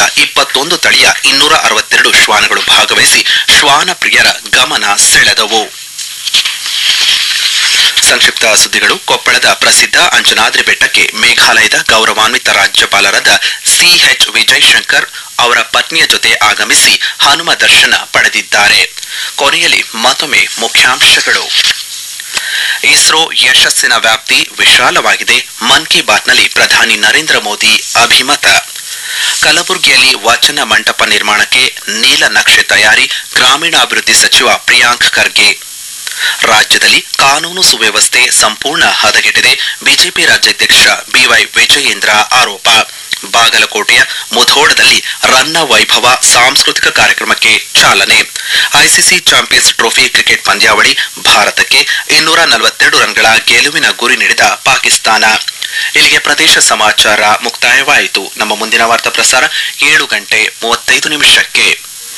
ಇಪ್ಪತ್ತೊಂದು ತಳಿಯ ಇನ್ನೂರ ಅರವತ್ತೆರಡು ಶ್ವಾನಗಳು ಭಾಗವಹಿಸಿ ಶ್ವಾನ ಪ್ರಿಯರ ಗಮನ ಸೆಳೆದವು ಸಂಕ್ಷಿಪ್ತ ಸುದ್ದಿಗಳು ಕೊಪ್ಪಳದ ಪ್ರಸಿದ್ಧ ಅಂಜನಾದ್ರಿ ಬೆಟ್ಟಕ್ಕೆ ಮೇಘಾಲಯದ ಗೌರವಾನ್ವಿತ ರಾಜ್ಯಪಾಲರಾದ ಸಿಎಚ್ ವಿಜಯ್ ಶಂಕರ್ ಅವರ ಪತ್ನಿಯ ಜೊತೆ ಆಗಮಿಸಿ ಹನುಮ ದರ್ಶನ ಪಡೆದಿದ್ದಾರೆ ಕೊನೆಯಲ್ಲಿ ಮತ್ತೊಮ್ಮೆ ಮುಖ್ಯಾಂಶಗಳು ಇಸ್ರೋ ಯಶಸ್ಸಿನ ವ್ಯಾಪ್ತಿ ವಿಶಾಲವಾಗಿದೆ ಮನ್ ಕಿ ಬಾತ್ನಲ್ಲಿ ಪ್ರಧಾನಿ ನರೇಂದ್ರ ಮೋದಿ ಅಭಿಮತ ಕಲಬುರಗಿಯಲ್ಲಿ ವಚನ ಮಂಟಪ ನಿರ್ಮಾಣಕ್ಕೆ ನೀಲನಕ್ಷೆ ತಯಾರಿ ಗ್ರಾಮೀಣಾಭಿವೃದ್ಧಿ ಸಚಿವ ಪ್ರಿಯಾಂಕ್ ಖರ್ಗೆ ರಾಜ್ಯದಲ್ಲಿ ಕಾನೂನು ಸುವ್ಯವಸ್ಥೆ ಸಂಪೂರ್ಣ ಹದಗೆಟ್ಟಿದೆ ಬಿಜೆಪಿ ರಾಜ್ಯಾಧ್ಯಕ್ಷ ಬಿವೈ ವಿಜಯೇಂದ್ರ ಆರೋಪ ಬಾಗಲಕೋಟೆಯ ಮುಧೋಡದಲ್ಲಿ ರನ್ನ ವೈಭವ ಸಾಂಸ್ಕೃತಿಕ ಕಾರ್ಯಕ್ರಮಕ್ಕೆ ಚಾಲನೆ ಐಸಿಸಿ ಚಾಂಪಿಯನ್ಸ್ ಟ್ರೋಫಿ ಕ್ರಿಕೆಟ್ ಪಂದ್ಯಾವಳಿ ಭಾರತಕ್ಕೆ ಇನ್ನೂರ ನಲವತ್ತೆರಡು ರನ್ಗಳ ಗೆಲುವಿನ ಗುರಿ ನೀಡಿದ ಪಾಕಿಸ್ತಾನ ಇಲ್ಲಿಗೆ ಪ್ರದೇಶ ಸಮಾಚಾರ ಮುಕ್ತಾಯವಾಯಿತು ನಮ್ಮ ಮುಂದಿನ ವಾರ್ತಾ ಪ್ರಸಾರ ಏಳು ಗಂಟೆ ಮೂವತ್ತೈದು ನಿಮಿಷಕ್ಕೆ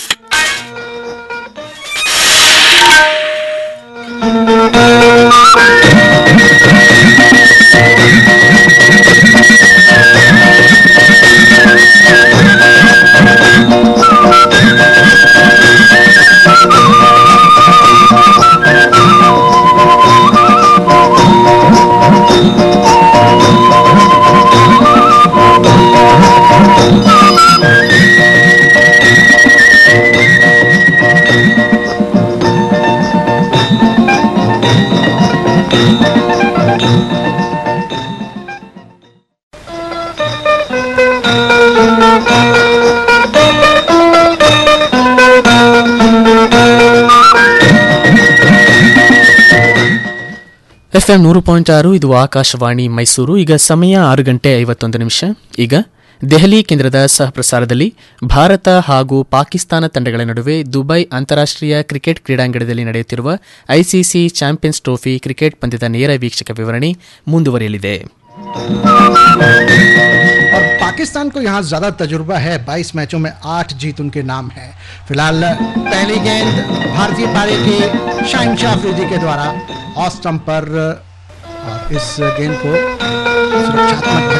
ಎಫ್ಎಂ ನೂರು ಪಾಯಿಂಟ್ ಆರು ಇದು ಆಕಾಶವಾಣಿ ಮೈಸೂರು ಈಗ ಸಮಯ ಆರು ಗಂಟೆ ಐವತ್ತೊಂದು ನಿಮಿಷ ಈಗ ದೆಹಲಿ ಕೇಂದ್ರದ ಸಹಪ್ರಸಾರದಲ್ಲಿ ಭಾರತ ಹಾಗೂ ಪಾಕಿಸ್ತಾನ ತಂಡಗಳ ನಡುವೆ ದುಬೈ ಅಂತಾರಾಷ್ಟ್ರೀಯ ಕ್ರಿಕೆಟ್ ಕ್ರೀಡಾಂಗಣದಲ್ಲಿ ನಡೆಯುತ್ತಿರುವ ಐಸಿಸಿ ಚಾಂಪಿಯನ್ಸ್ ಟ್ರೋಫಿ ಕ್ರಿಕೆಟ್ ಪಂದ್ಯದ ನೇರ ವೀಕ್ಷಕ ವಿವರಣೆ ಮುಂದುವರಿಯಲಿದೆ और पाकिस्तान को यहाँ ज्यादा तजुर्बा है 22 मैचों में आठ जीत उनके नाम है फिलहाल पहली गेंद भारतीय पारी की शाहिन शाह अफरीदी के द्वारा ऑफ स्टंप पर और इस गेंद को सुरक्षात्मक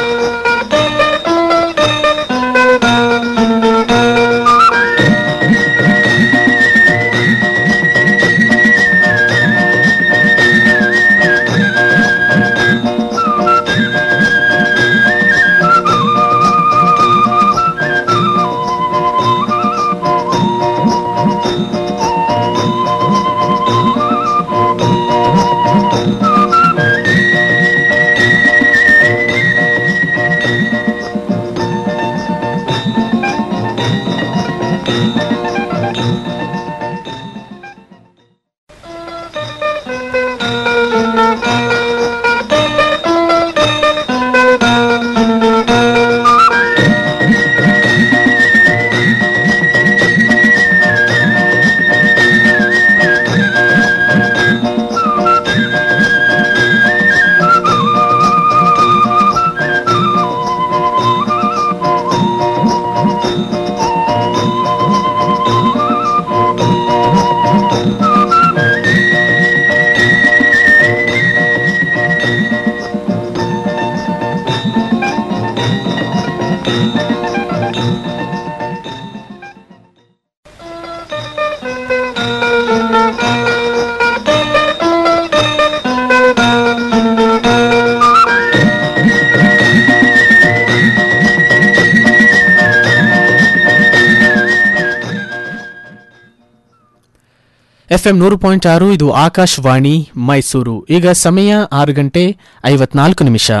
ಎಫ್ಎಂ ನೂರು ಪಾಯಿಂಟ್ ಆರು ಇದು ಆಕಾಶವಾಣಿ ಮೈಸೂರು ಈಗ ಸಮಯ ಆರು ಗಂಟೆ ಐವತ್ನಾಲ್ಕು ನಿಮಿಷ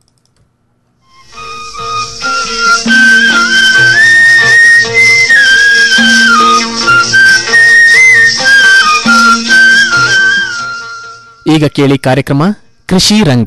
ಈಗ ಕೇಳಿ ಕಾರ್ಯಕ್ರಮ ಕೃಷಿ ರಂಗ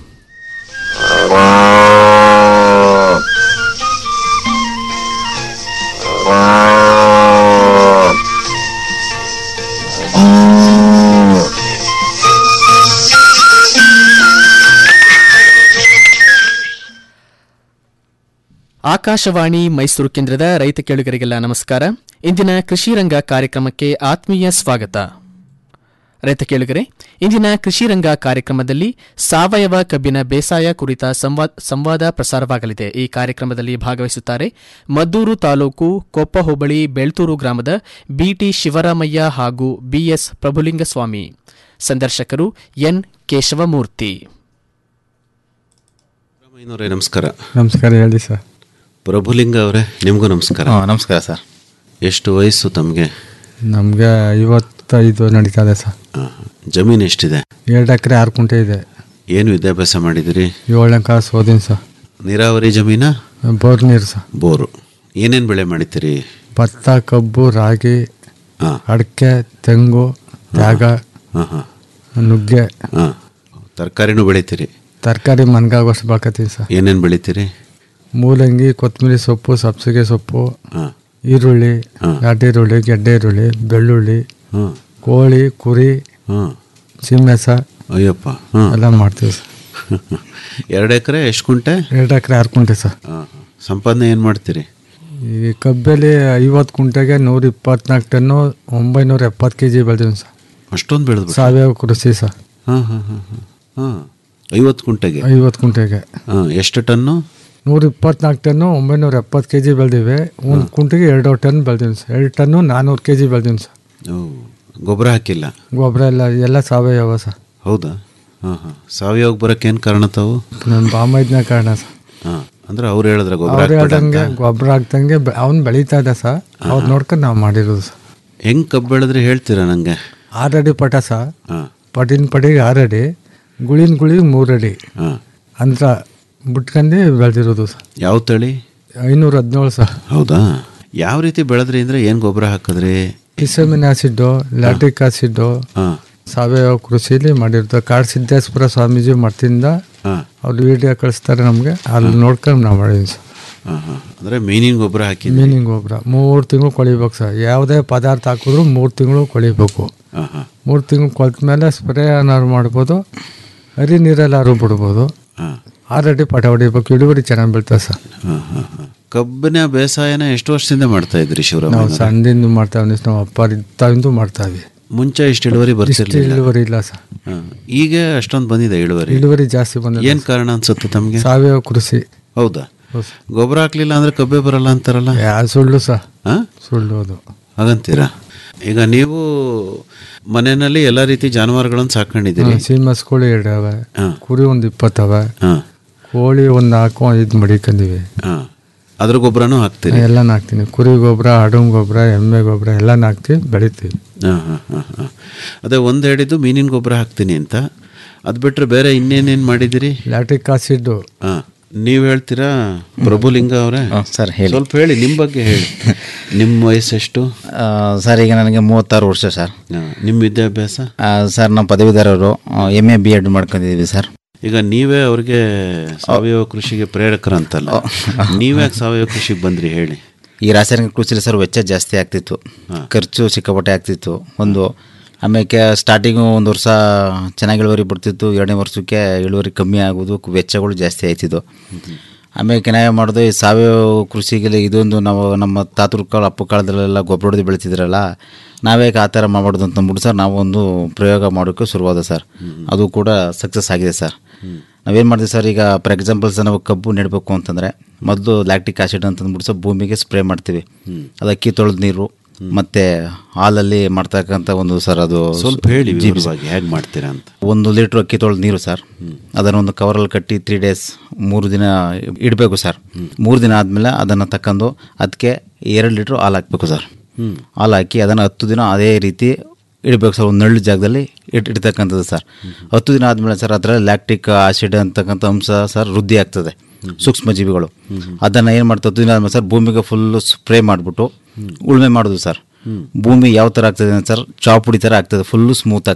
ಆಕಾಶವಾಣಿ ಮೈಸೂರು ಕೇಂದ್ರದ ರೈತ ಕೇಳುಗರಿಗೆಲ್ಲ ನಮಸ್ಕಾರ ಇಂದಿನ ಕೃಷಿ ರಂಗ ಕಾರ್ಯಕ್ರಮಕ್ಕೆ ಆತ್ಮೀಯ ಸ್ವಾಗತ ರೈತ ಕೇಳುಗರೆ ಇಂದಿನ ಕೃಷಿ ರಂಗ ಕಾರ್ಯಕ್ರಮದಲ್ಲಿ ಸಾವಯವ ಕಬ್ಬಿನ ಬೇಸಾಯ ಕುರಿತ ಸಂವಾದ ಸಂವಾದ ಪ್ರಸಾರವಾಗಲಿದೆ ಈ ಕಾರ್ಯಕ್ರಮದಲ್ಲಿ ಭಾಗವಹಿಸುತ್ತಾರೆ ಮದ್ದೂರು ತಾಲೂಕು ಕೊಪ್ಪ ಹೋಬಳಿ ಬೆಳ್ತೂರು ಗ್ರಾಮದ ಬಿಟಿ ಶಿವರಾಮಯ್ಯ ಹಾಗೂ ಬಿಎಸ್ ಪ್ರಭುಲಿಂಗಸ್ವಾಮಿ ಸಂದರ್ಶಕರು ಎನ್ ಕೇಶವಮೂರ್ತಿ ಐನೂರೇ ನಮಸ್ಕಾರ ನಮಸ್ಕಾರ ಹೇಳಿ ಸರ್ ಪ್ರಭುಲಿಂಗ ಅವರೇ ನಿಮಗೂ ನಮಸ್ಕಾರ ಹಾಂ ನಮಸ್ಕಾರ ಸರ್ ಎಷ್ಟು ವಯಸ್ಸು ತಮಗೆ ನಮಗೆ ಐವತ್ತೈದು ನಡೀತಾ ಇದೆ ಸರ್ ಜಮೀನು ಎಷ್ಟಿದೆ ಎರಡು ಎಕರೆ ಆರು ಕುಂಟೆ ಇದೆ ಏನು ವಿದ್ಯಾಭ್ಯಾಸ ಮಾಡಿದಿರಿ ಏಳನೇ ಕಾಸು ಓದಿನ ಸರ್ ನೀರಾವರಿ ಜಮೀನ ಬೋರ್ ನೀರು ಸರ್ ಬೋರು ಏನೇನು ಬೆಳೆ ಮಾಡಿತೀರಿ ಭತ್ತ ಕಬ್ಬು ರಾಗಿ ಹಾಂ ಅಡಿಕೆ ತೆಂಗು ತ್ಯಾಗ ಹಾಂ ಹಾಂ ನುಗ್ಗೆ ಹಾಂ ತರಕಾರಿನೂ ಬೆಳಿತೀರಿ ತರಕಾರಿ ಮನ್ಗಾಗೋಷ್ಟು ಬೆಳ್ಕೊತೀವಿ ಸರ್ ಏನೇನು ಬೆಳಿತೀರಿ ಮೂಲಂಗಿ ಕೊತ್ತಂಬರಿ ಸೊಪ್ಪು ಸಬ್ಸಿಗೆ ಸೊಪ್ಪು ಹಾಂ ಈರುಳ್ಳಿ ಹಾಂ. ಗಾಡಿ ಈರುಳ್ಳಿ ಗೆಡ್ಡೆ ಈರುಳ್ಳಿ ಬೆಳ್ಳುಳ್ಳಿ ಹಾಂ ಕೋಳಿ ಕುರಿ ಹಾಂ ಸಿಮ್ಮೆಸ ಅಯ್ಯಪ್ಪ ಹಾಂ ಎಲ್ಲ ಮಾಡ್ತೀವಿ ಸರ್ ಎರಡು ಎಕರೆ ಎಷ್ಟು ಕುಂಟೆ ಎರಡು ಎಕರೆ ಆರು ಕುಂಟೆ ಸರ್ ಹಾಂ ಸಂಪಾದನೆ ಏನು ಮಾಡ್ತೀರಿ ಈ ಕಬ್ಬಲ್ಲಿ ಐವತ್ತು ಕುಂಟೆಗೆ ನೂರ ಇಪ್ಪತ್ನಾಲ್ಕು ಟನ್ನು ಒಂಬೈನೂರ ಎಪ್ಪತ್ತು ಕೆ ಜಿ ಬೆಳೆದೀವಿ ಸರ್ ಅಷ್ಟೊಂದು ಬೆಳೆದ್ಬಿಟ್ಟು ಸಾವಯವ ಕೃಷಿ ಸರ್ ಹಾಂ ಹಾಂ ಹಾಂ ಹಾಂ ಹಾಂ ಐವತ್ತು ಕುಂಟೆಗೆ ಐವತ್ತು ಕುಂಟೆಗೆ ಹಾಂ ಎಷ್ಟು ಟನ್ನು ನೂರ ಇಪ್ಪತ್ನಾಲ್ಕು ಟನ್ನು ಒಂಬೈನೂರ ಎಪ್ಪತ್ತು ಕೆ ಜಿ ಬೆಳೆದಿವೆ ಒಂದು ಕುಂಟೆಗೆ ಎರಡು ಟನ್ ಬೆಳೆದೀವಿ ಸರ್ ಎರಡು ಟನ್ನು ನಾನ್ನೂರು ಕೆ ಜಿ ಬೆಳೆದೀವಿ ಸರ್ ಓ ಗೊಬ್ಬರ ಹಾಕಿಲ್ಲ ಗೊಬ್ಬರ ಎಲ್ಲ ಎಲ್ಲ ಸಾವಯವ ಸರ್ ಹೌದಾ ಹಾಂ ಹಾಂ ಸಾವಯವ ಬರೋಕ್ಕೆ ಏನು ಕಾರಣ ತಾವು ನನ್ನ ಬಾಮೈದ್ನ ಕಾರಣ ಸರ್ ಹಾಂ ಅಂದ್ರೆ ಅವ್ರು ಹೇಳಿದ್ರೆ ಗೊಬ್ಬರ ಅವ್ರು ಹಾಕ್ಬೇಡ ಅಂತ ಹೇಳ್ದಂಗೆ ಗೊಬ್ಬರ ಹಾಕ್ದಂಗೆ ಅವ್ನು ಬೆಳೀತಾ ಇದ್ದ ಸರ್ ಅವ್ರು ನೋಡ್ಕೊಂಡು ನಾವು ಮಾಡಿರೋದು ಸರ್ ಹೆಂಗೆ ಕಬ್ಬು ಬೆಳೆದ್ರೆ ಹೇಳ್ತೀರಾ ನನಗೆ ಆರಡಿ ಪಟ ಸರ್ ಹಾಂ ಪಟಿನ ಪಟಿಗೆ ಆರಡಿ ಗುಳಿನ ಗುಳಿಗೆ ಮೂರಡಿ ಹಾಂ ಅಂತ ಬಿಟ್ಕೊಂಡು ಬೆಳೆದಿರೋದು ಸರ್ ಯಾವ ತಳಿ ಐನೂರ ಹದಿನೇಳು ಸರ್ ಹೌದಾ ಯಾವ ರೀತಿ ಬೆಳೆದ್ರಿ ಅಂದರೆ ಏನು ಗೊಬ್ಬರ ಹಾಕಿದ್ರಿ ಇಸಮಿನ್ ಆಸಿಡ್ಡು ಲ್ಯಾಟಿಕ್ ಆಸಿಡ್ಡು ಹಾಂ ಸಾವಯವ ಕೃಷಿಲಿ ಮಾಡಿರ್ತಾರೆ ಕಾಡು ಸಿದ್ದೇಶ್ವರ ಸ್ವಾಮೀಜಿ ಮಠದಿಂದ ಹಾಂ ಅವ್ರು ವಿಡಿಯೋ ಕಳಿಸ್ತಾರೆ ನಮಗೆ ಅಲ್ಲಿ ನೋಡ್ಕೊಂಡು ನಾವು ಮಾಡಿದ್ವಿ ಸರ್ ಹಾಂ ಹಾಂ ಅಂದರೆ ಮೀನಿನ ಗೊಬ್ಬರ ಹಾಕಿದ್ರಿ ಮೀನಿಂಗ್ ಗೊಬ್ಬರ ಮೂರು ತಿಂಗಳು ಕೊಳಿಬೇಕು ಸರ್ ಯಾವುದೇ ಪದಾರ್ಥ ಹಾಕಿದ್ರು ಮೂರು ತಿಂಗಳು ಕೊಳಿಬೇಕು ಹಾಂ ಹಾಂ ಮೂರು ತಿಂಗಳು ಕೊಲ್ತ ಮೇಲೆ ಸ್ಪ್ರೇ ಏನಾದ್ರು ಮಾಡ್ಬೋದು ಹರಿ ನೀರೆಲ್ಲಾರು ಬಿಡ್ಬೋದು ಹಾಂ ಆಲ್ರೆಡಿ ಪಟ ಹೊಡಿಬೇಕು ಇಳುವರಿ ಚೆನ್ನಾಗಿ ಬೀಳ್ತದೆ ಸರ್ ಹಾಂ ಹಾಂ ಹಾಂ ಕಬ್ಬಿನ ಬೇಸಾಯನ ಎಷ್ಟು ವರ್ಷದಿಂದ ಮಾಡ್ತಾ ಇದ್ರಿ ನಾವು ಶಿವರಾಮ ಸಣ್ಣದಿಂದ ಮಾಡ್ತಾವೆ ನಾವು ಅಪ್ಪ ಇದ್ದಾವಿಂದು ಮಾಡ್ತಾವೆ ಮುಂಚೆ ಇಷ್ಟು ಇಳುವರಿ ಇಷ್ಟು ಬರ್ತಿರ್ಲಿಲ್ಲ ಇಳುವರಿ ಇಲ್ಲ ಸರ್ ಹಾಂ ಈಗ ಅಷ್ಟೊಂದು ಬಂದಿದೆ ಇಳುವರಿ ಇಳುವರಿ ಜಾಸ್ತಿ ಬಂದಿದೆ ಏನು ಕಾರಣ ಅನ್ಸುತ್ತೆ ತಮಗೆ ಸಾವಯವ ಕೃಷಿ ಹೌದಾ ಹೌದು ಸರ್. ಗೊಬ್ಬರ ಹಾಕ್ಲಿಲ್ಲ ಅಂದ್ರೆ ಕಬ್ಬೆ ಬರಲ್ಲ ಅಂತಾರಲ್ಲ ಯಾ ಸುಳ್ಳು ಸರ್ ಹಾಂ ಸುಳ್ಳು ಅದು ಹಾಗಂತೀರಾ ಈಗ ನೀವು ಮನೆಯಲ್ಲಿ ಎಲ್ಲ ರೀತಿ ಜಾನುವಾರುಗಳನ್ನು ಸಾಕೊಂಡಿದ್ದೀರಿ ಸೀಮಸ್ಗಳು ಎರಡವೆ ಹಾಂ ಕುರಿ ಒಂದು ಇಪ್ಪತ್ತವೆ ಹಾಂ ಕೋಳಿ ಒಂದು ನಾಲ್ಕು ಇದು ಮಡಿಕೊಂಡಿವಿ ಹಾಂ ಅದ್ರ ಗೊಬ್ಬರನೂ ಹಾಕ್ತೀರಿ ಎಲ್ಲ ಹಾಕ್ತೀನಿ ಕುರಿ ಗೊಬ್ಬರ ಅಡುಂ ಗೊಬ್ಬರ ಎಮ್ಮೆ ಗೊಬ್ಬರ ಎಲ್ಲ ಹಾಕ್ತೀವಿ ಬೆಳಿತೀವಿ ಹಾಂ ಹಾಂ ಹಾಂ ಹಾಂ ಅದೇ ಒಂದು ಹೇಳಿದ್ದು ಮೀನಿನ ಗೊಬ್ಬರ ಹಾಕ್ತೀನಿ ಅಂತ ಅದು ಬಿಟ್ಟರೆ ಬೇರೆ ಇನ್ನೇನೇನು ಮಾಡಿದ್ದೀರಿ ಲ್ಯಾಟಿಕ್ ಆಸಿಡ್ಡು ಹಾಂ ನೀವು ಹೇಳ್ತೀರಾ ಪ್ರಭುಲಿಂಗ ಅವರೇ ಸರ್ ಹೇಳಿ ಸ್ವಲ್ಪ ಹೇಳಿ ನಿಮ್ಮ ಬಗ್ಗೆ ಹೇಳಿ ನಿಮ್ಮ ವಯಸ್ಸೆಷ್ಟು ಆ, ಸರ್ ಈಗ ನನಗೆ ಮೂವತ್ತಾರು ವರ್ಷ ಸರ್ ಹಾಂ, ನಿಮ್ಮ ವಿದ್ಯಾಭ್ಯಾಸ ಆ, ಸರ್ ನಾವು ಪದವೀಧರರು ಎಮ್ ಎ ಬಿ ಎಡ್ ಮಾಡ್ಕೊಂಡಿದ್ದೀವಿ ಸರ್ ಈಗ ನೀವೇ ಅವ್ರಿಗೆ ಸಾವಯವ ಕೃಷಿಗೆ ಪ್ರೇರಕರಂತಲ್ಲ ನೀವ್ಯಾಕೆ ಸಾವಯವ ಕೃಷಿಗೆ ಬಂದ್ರಿ ಹೇಳಿ ಈ ರಾಸಾಯನಿಕ ಕೃಷಿಲಿ ಸರ್ ವೆಚ್ಚ ಜಾಸ್ತಿ ಆಗ್ತಿತ್ತು ಖರ್ಚು ಸಿಕ್ಕಾಪಟ್ಟೆ ಆಗ್ತಿತ್ತು ಒಂದು ಆಮೇಲೆ ಸ್ಟಾರ್ಟಿಂಗು ಒಂದು ವರ್ಷ ಚೆನ್ನಾಗಿ ಇಳುವರಿ ಬಿಡ್ತಿತ್ತು ಎರಡನೇ ವರ್ಷಕ್ಕೆ ಇಳುವರಿ ಕಮ್ಮಿ ಆಗೋದು ವೆಚ್ಚಗಳು ಜಾಸ್ತಿ ಆಯ್ತಿದ್ದು ಆಮೇಲೆ ಕೆನಾಯ ಮಾಡೋದು ಈ ಸಾವಯವ ಕೃಷಿಗೆ ಇದೊಂದು ನಾವು ನಮ್ಮ ತಾತುರ ಕಾಲ ಅಪ್ಪ ಕಾಲದಲ್ಲೆಲ್ಲ ಗೊಬ್ಬರ ಹೊಡೆದು ಬೆಳಿತಿದ್ರಲ್ಲ ನಾವೇ ಆ ಥರ ಮಾಡ್ಬಾರ್ದು ಅಂತ ಅಂದ್ಬಿಟ್ಟು ಸರ್ ನಾವು ಒಂದು ಪ್ರಯೋಗ ಮಾಡೋಕ್ಕೆ ಶುರುವಾದ ಸರ್ ಅದು ಕೂಡ ಸಕ್ಸಸ್ ಆಗಿದೆ ಸರ್ ನಾವೇನು ಮಾಡ್ತೀವಿ ಸರ್ ಈಗ ಫಾರ್ ಎಕ್ಸಾಂಪಲ್ ಸರ್ ನಾವು ಕಬ್ಬು ನೆಡಬೇಕು ಅಂತಂದರೆ ಮೊದಲು ಲ್ಯಾಕ್ಟಿಕ್ ಆಸಿಡ್ ಅಂತ ಅಂದ್ಬಿಟ್ಟು ಸರ್ ಭೂಮಿಗೆ ಸ್ಪ್ರೇ ಮಾಡ್ತೀವಿ ಅದು ಅಕ್ಕಿ ತೊಳೆದ ನೀರು ಮತ್ತು ಹಾಲಲ್ಲಿ ಮಾಡ್ತಕ್ಕಂಥ ಒಂದು ಸರ್ ಅದು ಸ್ವಲ್ಪ ಹೇಳಿ ವಿವರವಾಗಿ ಹೇಗೆ ಮಾಡ್ತೀರಾ ಅಂತ ಒಂದು ಲೀಟ್ರ್ ಅಕ್ಕಿ ತೊಳೆದ ನೀರು ಸರ್ ಅದನ್ನು ಒಂದು ಕವರಲ್ಲಿ ಕಟ್ಟಿ ತ್ರೀ ಡೇಸ್ ಮೂರು ದಿನ ಇಡಬೇಕು ಸರ್ ಮೂರು ದಿನ ಆದಮೇಲೆ ಅದನ್ನು ತಕ್ಕಂಡು ಅದಕ್ಕೆ ಎರಡು ಲೀಟ್ರ್ ಹಾಲು ಹಾಕಬೇಕು ಸರ್ ಹಾಲು ಹಾಕಿ ಅದನ್ನು ಹತ್ತು ದಿನ ಅದೇ ರೀತಿ ಇಡಬೇಕು ಸರ್ ಒಂದು ನಳ್ಳು ಜಾಗದಲ್ಲಿ ಇಟ್ ಇಡ್ತಕ್ಕಂಥದ್ದು ಸರ್ ಹತ್ತು ದಿನ ಆದಮೇಲೆ ಸರ್ ಅದರಲ್ಲಿ ಲ್ಯಾಕ್ಟಿಕ್ ಆಸಿಡ್ ಅಂತಕ್ಕಂಥ ಅಂಶ ಸರ್ ವೃದ್ಧಿ ಆಗ್ತದೆ ಸೂಕ್ಷ್ಮ ಜೀವಿಗಳು ಅದನ್ನು ಏನು ಮಾಡ್ತಾ ಹತ್ತು ದಿನ ಆದಮೇಲೆ ಸರ್ ಭೂಮಿಗೆ ಫುಲ್ಲು ಸ್ಪ್ರೇ ಮಾಡಿಬಿಟ್ಟು ಉಳುಮೆ ಮಾಡೋದು ಸರ್ ಭೂಮಿ ಯಾವ ಥರ ಆಗ್ತದೆ ಅಂದ್ರೆ ಸರ್ ಚಾಪುಡಿ ಥರ ಆಗ್ತದೆ ಫುಲ್ಲು ಸ್ಮೂತ್ ಆಗ್ತದೆ